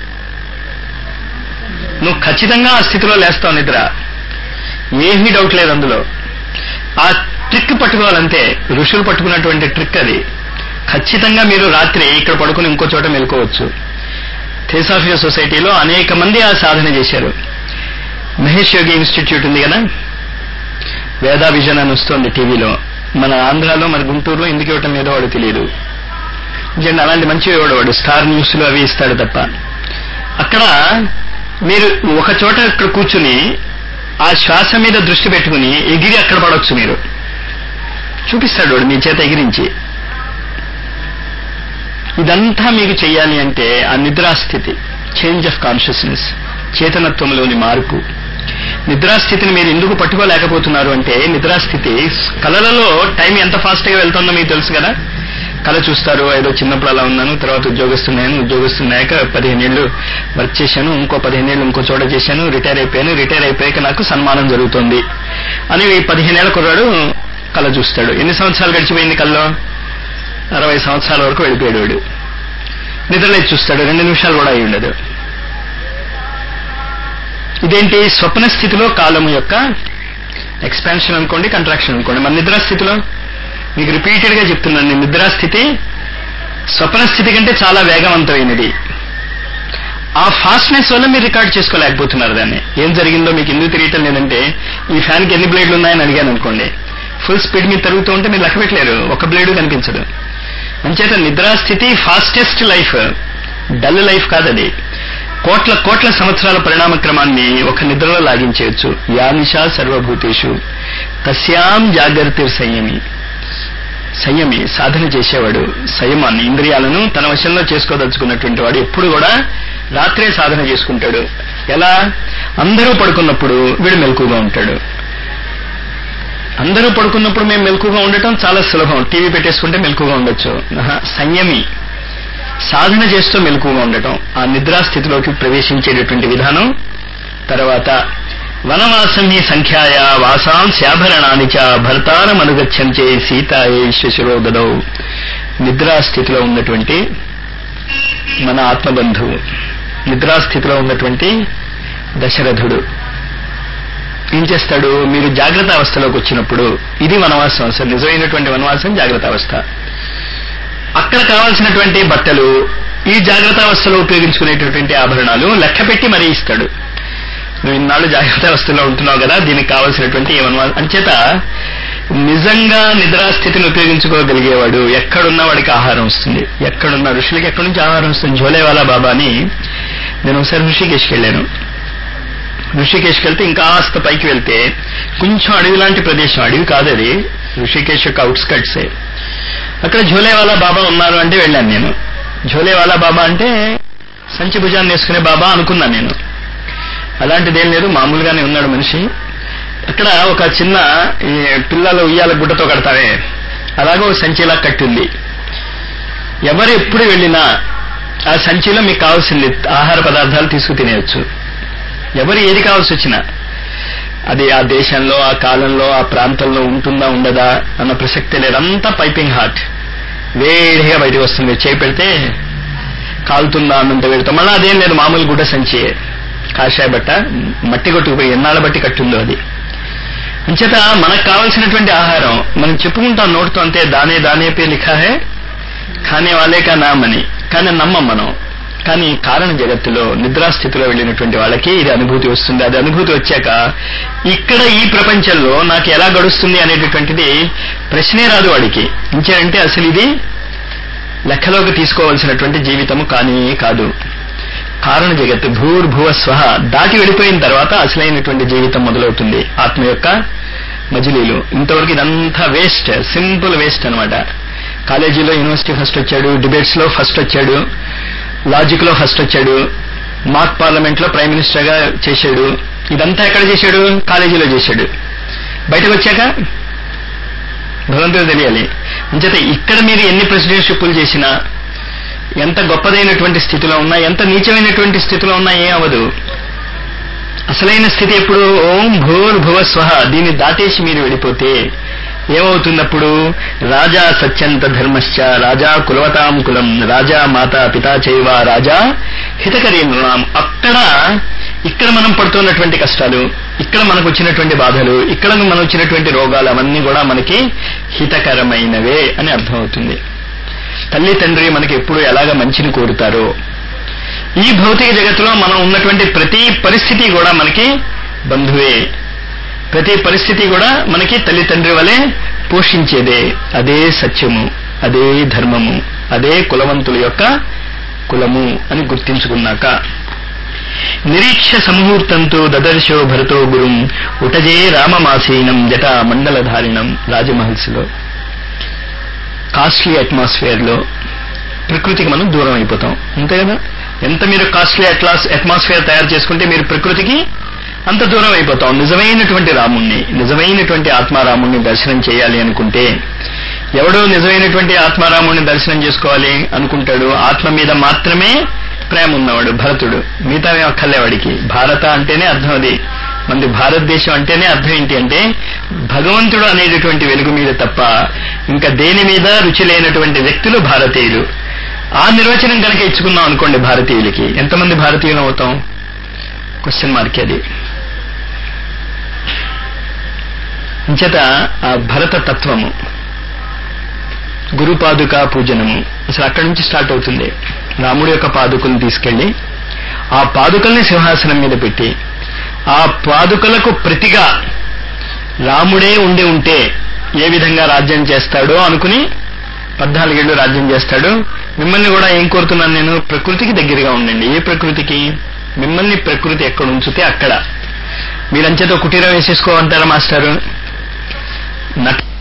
నువ్వు ఖచ్చితంగా ఆ స్థితిలో లేస్తావు నిద్ర ఏమీ డౌట్ లేదు అందులో ఆ ట్రిక్ పట్టుకోవాలంతే ఋషులు పట్టుకున్నటువంటి ట్రిక్ అది ఖచ్చితంగా మీరు రాత్రి ఇక్కడ పడుకుని ఇంకో చోట మెలుకోవచ్చు థేసాఫియా సొసైటీలో అనేక మంది ఆ సాధన చేశారు మహేష్ యోగి ఇన్స్టిట్యూట్ ఉంది కదా వేదా విజన్ అని వస్తుంది టీవీలో మన ఆంధ్రాలో మన గుంటూరులో ఎందుకు ఇవ్వటం లేదో వాడు తెలియదు నిజంగా అలాంటి మంచి ఇవ్వడు వాడు స్టార్ న్యూస్లు అవి ఇస్తాడు తప్ప అక్కడ మీరు ఒక చోట ఇక్కడ కూర్చుని ఆ శ్వాస మీద దృష్టి పెట్టుకుని ఎగిరి అక్కడ పడవచ్చు మీరు చూపిస్తాడు వాడు మీ చేత ఎగిరించి ఇదంతా మీకు చెయ్యాలి అంటే ఆ నిద్రాస్థితి చేంజ్ ఆఫ్ కాన్షియస్నెస్ చేతనత్వంలోని మార్పు నిద్రాస్థితిని మీరు ఎందుకు పట్టుకోలేకపోతున్నారు అంటే నిద్రాస్థితి కళలలో టైం ఎంత ఫాస్ట్ గా వెళ్తుందో మీకు తెలుసు కదా కళ చూస్తారు ఏదో చిన్నప్పుడు అలా ఉన్నాను తర్వాత ఉద్యోగస్తున్నాను ఉద్యోగస్తున్నాయాక పదిహేను ఏళ్ళు వర్క్ చేశాను ఇంకో పదిహేను ఏళ్ళు ఇంకో చోట చేశాను రిటైర్ అయిపోయాను రిటైర్ అయిపోయాక నాకు సన్మానం జరుగుతుంది అని పదిహేనేళ్ల కుర్రాడు కళ చూస్తాడు ఎన్ని సంవత్సరాలు గడిచిపోయింది కళ్ళలో అరవై సంవత్సరాల వరకు వెళ్ళిపోయాడు వాడు నిద్రలేచి చూస్తాడు రెండు నిమిషాలు కూడా అయి ఉండదు ఇదేంటి స్వప్న స్థితిలో కాలము యొక్క ఎక్స్పాన్షన్ అనుకోండి కంట్రాక్షన్ అనుకోండి మన నిద్రాస్థితిలో మీకు రిపీటెడ్ గా చెప్తున్నాను నేను నిద్రాస్థితి స్వప్న స్థితి కంటే చాలా వేగవంతమైనది ఆ ఫాస్ట్నెస్ వల్ల మీరు రికార్డ్ చేసుకోలేకపోతున్నారు దాన్ని ఏం జరిగిందో మీకు ఎందుకు తెలియటం లేదంటే ఈ ఫ్యాన్కి ఎన్ని బ్లేడ్లు ఉన్నాయని అడిగాను అనుకోండి ఫుల్ స్పీడ్ మీద తిరుగుతూ ఉంటే మీరు లెక్క పెట్టలేరు ఒక బ్లేడు కనిపించదు అంచేత నిద్రాస్థితి ఫాస్టెస్ట్ లైఫ్ డల్ లైఫ్ కాదది కోట్ల కోట్ల సంవత్సరాల పరిణామ క్రమాన్ని ఒక నిద్రలో లాగించేయచ్చు యానిషా సర్వభూతేషు తస్యాం జాగ్రత్త సంయమి సంయమి సాధన చేసేవాడు సంయమాన్ని ఇంద్రియాలను తన వశంలో చేసుకోదలుచుకున్నటువంటి వాడు ఎప్పుడు కూడా రాత్రే సాధన చేసుకుంటాడు ఎలా అందరూ పడుకున్నప్పుడు వీడు మెలకుగా ఉంటాడు అందరూ పడుకున్నప్పుడు మేము మెలకుగా ఉండటం చాలా సులభం టీవీ పెట్టేసుకుంటే మెలకుగా ఉండొచ్చు సంయమి సాధన చేస్తూ మెలకుగా ఉండటం ఆ నిద్రాస్థితిలోకి ప్రవేశించేటటువంటి విధానం తర్వాత వనవాసం హి సంఖ్యాయ వాసాం శాభరణాని చ భర్తారం అనుగచ్చంచే సీతాయే శశిరోగదౌ నిద్రాస్థితిలో ఉన్నటువంటి మన ఆత్మబంధువు నిద్రాస్థితిలో ఉన్నటువంటి దశరథుడు ఏం చేస్తాడు మీరు జాగ్రత్త అవస్థలోకి వచ్చినప్పుడు ఇది వనవాసం అసలు నిజమైనటువంటి వనవాసం జాగ్రత్త అవస్థ అక్కడ కావాల్సినటువంటి బట్టలు ఈ జాగ్రత్త అవస్థలో ఉపయోగించుకునేటటువంటి ఆభరణాలు లెక్క పెట్టి మరీ ఇస్తాడు నువ్వు ఇన్నాళ్ళు జాగ్రత్త అవస్థలో ఉంటున్నావు కదా దీనికి కావాల్సినటువంటి ఏమన్నా అంచేత నిజంగా నిద్రాస్థితిని ఉపయోగించుకోగలిగేవాడు ఎక్కడున్న వాడికి ఆహారం వస్తుంది ఎక్కడున్న ఋషులకి ఎక్కడి నుంచి ఆహారం వస్తుంది జోలేవాలా బాబా అని నేను ఒకసారి ఋషికేష్కి వెళ్ళాను ఋషికేష్కి వెళ్తే ఇంకాస్త పైకి వెళ్తే కొంచెం అడవి లాంటి ప్రదేశం అడవి కాదు అది ఋషికేశ్ యొక్క అవుట్స్కట్సే అక్కడ ఝోలేవాలా బాబా ఉన్నారు అంటే వెళ్ళాను నేను ఝోలేవాలా బాబా అంటే సంచి భుజాన్ని వేసుకునే బాబా అనుకున్నాను నేను అలాంటిదేం లేదు మామూలుగానే ఉన్నాడు మనిషి అక్కడ ఒక చిన్న ఈ పిల్లల ఉయ్యాల గుడ్డతో కడతారే అలాగే ఒక సంచిలా కట్టింది ఎవరు ఎప్పుడు వెళ్ళినా ఆ సంచిలో మీకు కావాల్సింది ఆహార పదార్థాలు తీసుకు తినేయచ్చు ఎవరు ఏది కావాల్సి వచ్చినా అది ఆ దేశంలో ఆ కాలంలో ఆ ప్రాంతంలో ఉంటుందా ఉండదా అన్న ప్రసక్తి లేదు అంతా పైపింగ్ హాట్ వేడిగా బయటకు వస్తుంది చేయి పెడితే కాలుతుందా అన్నంత వేడితో మళ్ళీ అదేం లేదు మామూలు గుడ్డ సంచి కాషాయ బట్ట మట్టి కొట్టుకుపోయి ఎన్నాళ్ళ బట్టి కట్టిందో అది అంచేత మనకు కావలసినటువంటి ఆహారం మనం చెప్పుకుంటాం నోటితో అంతే దానే దానే పే లిఖా హే ఖానే వాలే కా నామ్ అని కానీ నమ్మం మనం కానీ కారణ జగత్తులో నిద్రాస్థితిలో వెళ్ళినటువంటి వాళ్ళకి ఇది అనుభూతి వస్తుంది అది అనుభూతి వచ్చాక ఇక్కడ ఈ ప్రపంచంలో నాకు ఎలా గడుస్తుంది అనేటటువంటిది ప్రశ్నే రాదు వాడికి ఇంకేంటే అసలు ఇది లెక్కలోకి తీసుకోవాల్సినటువంటి జీవితము కానీ కాదు కారణ జగత్తు భూర్భువ స్వహ దాటి వెళ్ళిపోయిన తర్వాత అసలైనటువంటి జీవితం మొదలవుతుంది ఆత్మ యొక్క మజిలీలు ఇంతవరకు ఇదంతా వేస్ట్ సింపుల్ వేస్ట్ అనమాట కాలేజీలో యూనివర్సిటీ ఫస్ట్ వచ్చాడు డిబేట్స్ లో ఫస్ట్ వచ్చాడు లాజిక్ లో ఫస్ట్ వచ్చాడు మాక్ పార్లమెంట్ లో ప్రైమ్ మినిస్టర్ గా చేశాడు ఇదంతా ఎక్కడ చేశాడు కాలేజీలో చేశాడు బయటకు వచ్చాక భగవంతుడు తెలియాలి అంచేత ఇక్కడ మీరు ఎన్ని ప్రెసిడెంట్షిప్లు చేసినా ఎంత గొప్పదైనటువంటి స్థితిలో ఉన్నా ఎంత నీచమైనటువంటి స్థితిలో ఉన్నా ఏం అవ్వదు అసలైన స్థితి ఎప్పుడు ఓం భూర్ భువ స్వహ దీన్ని దాటేసి మీరు వెళ్ళిపోతే ఏమవుతున్నప్పుడు రాజా సత్యంత ధర్మశ్చ రాజా కులవతాం కులం రాజా మాత పితా చైవ రాజా హితకరీ నృణాం అక్కడ ఇక్కడ మనం పడుతున్నటువంటి కష్టాలు ఇక్కడ మనకు వచ్చినటువంటి బాధలు ఇక్కడ మనకు వచ్చినటువంటి రోగాలు అవన్నీ కూడా మనకి హితకరమైనవే అని అర్థమవుతుంది తల్లి తండ్రి మనకి ఎప్పుడు ఎలాగ మంచిని కోరుతారో ఈ భౌతిక జగత్తులో మనం ఉన్నటువంటి ప్రతి పరిస్థితి కూడా మనకి బంధువే ప్రతి పరిస్థితి కూడా మనకి తల్లి తండ్రి వలె పోషించేదే అదే సత్యము అదే ధర్మము అదే కులవంతుల యొక్క కులము అని గుర్తించుకున్నాక నిరీక్ష సముహూర్తంతో దదర్శో భరతో గురుం ఉటజే రామమాసీనం జట మండలధారిణం రాజమహల్స్లో కాస్ట్లీ అట్మాస్ఫియర్ లో ప్రకృతికి మనం దూరం అయిపోతాం అంతే కదా ఎంత మీరు కాస్ట్లీ అట్లాస్ అట్మాస్ఫియర్ తయారు చేసుకుంటే మీరు ప్రకృతికి అంత దూరం అయిపోతాం నిజమైనటువంటి రాముణ్ణి నిజమైనటువంటి ఆత్మారాముణ్ణి దర్శనం చేయాలి అనుకుంటే ఎవడో నిజమైనటువంటి ఆత్మారాముణ్ణి దర్శనం చేసుకోవాలి అనుకుంటాడు ఆత్మ మీద మాత్రమే ప్రేమ ఉన్నవాడు భరతుడు మిగతా అక్కర్లేవాడికి భారత అంటేనే అర్థం అది మనది భారతదేశం అంటేనే అర్థం ఏంటి అంటే భగవంతుడు అనేటటువంటి వెలుగు మీద తప్ప ఇంకా దేని మీద రుచి లేనటువంటి వ్యక్తులు భారతీయులు ఆ నిర్వచనం కనుక ఇచ్చుకున్నాం అనుకోండి భారతీయులకి ఎంతమంది భారతీయులు అవుతాం క్వశ్చన్ మార్క్ అది అంచేత ఆ భరత తత్వము గురు పాదుక పూజనము అసలు అక్కడి నుంచి స్టార్ట్ అవుతుంది రాముడి యొక్క పాదుకలను తీసుకెళ్లి ఆ పాదుకల్ని సింహాసనం మీద పెట్టి ఆ పాదుకలకు ప్రతిగా రాముడే ఉండి ఉంటే ఏ విధంగా రాజ్యం చేస్తాడో అనుకుని పద్నాలుగేళ్లు రాజ్యం చేస్తాడు మిమ్మల్ని కూడా ఏం కోరుతున్నాను నేను ప్రకృతికి దగ్గరగా ఉండండి ఏ ప్రకృతికి మిమ్మల్ని ప్రకృతి ఎక్కడ ఉంచితే అక్కడ మీరంచేతో కుటీరం వేసేసుకోమంటారా మాస్టారు నట్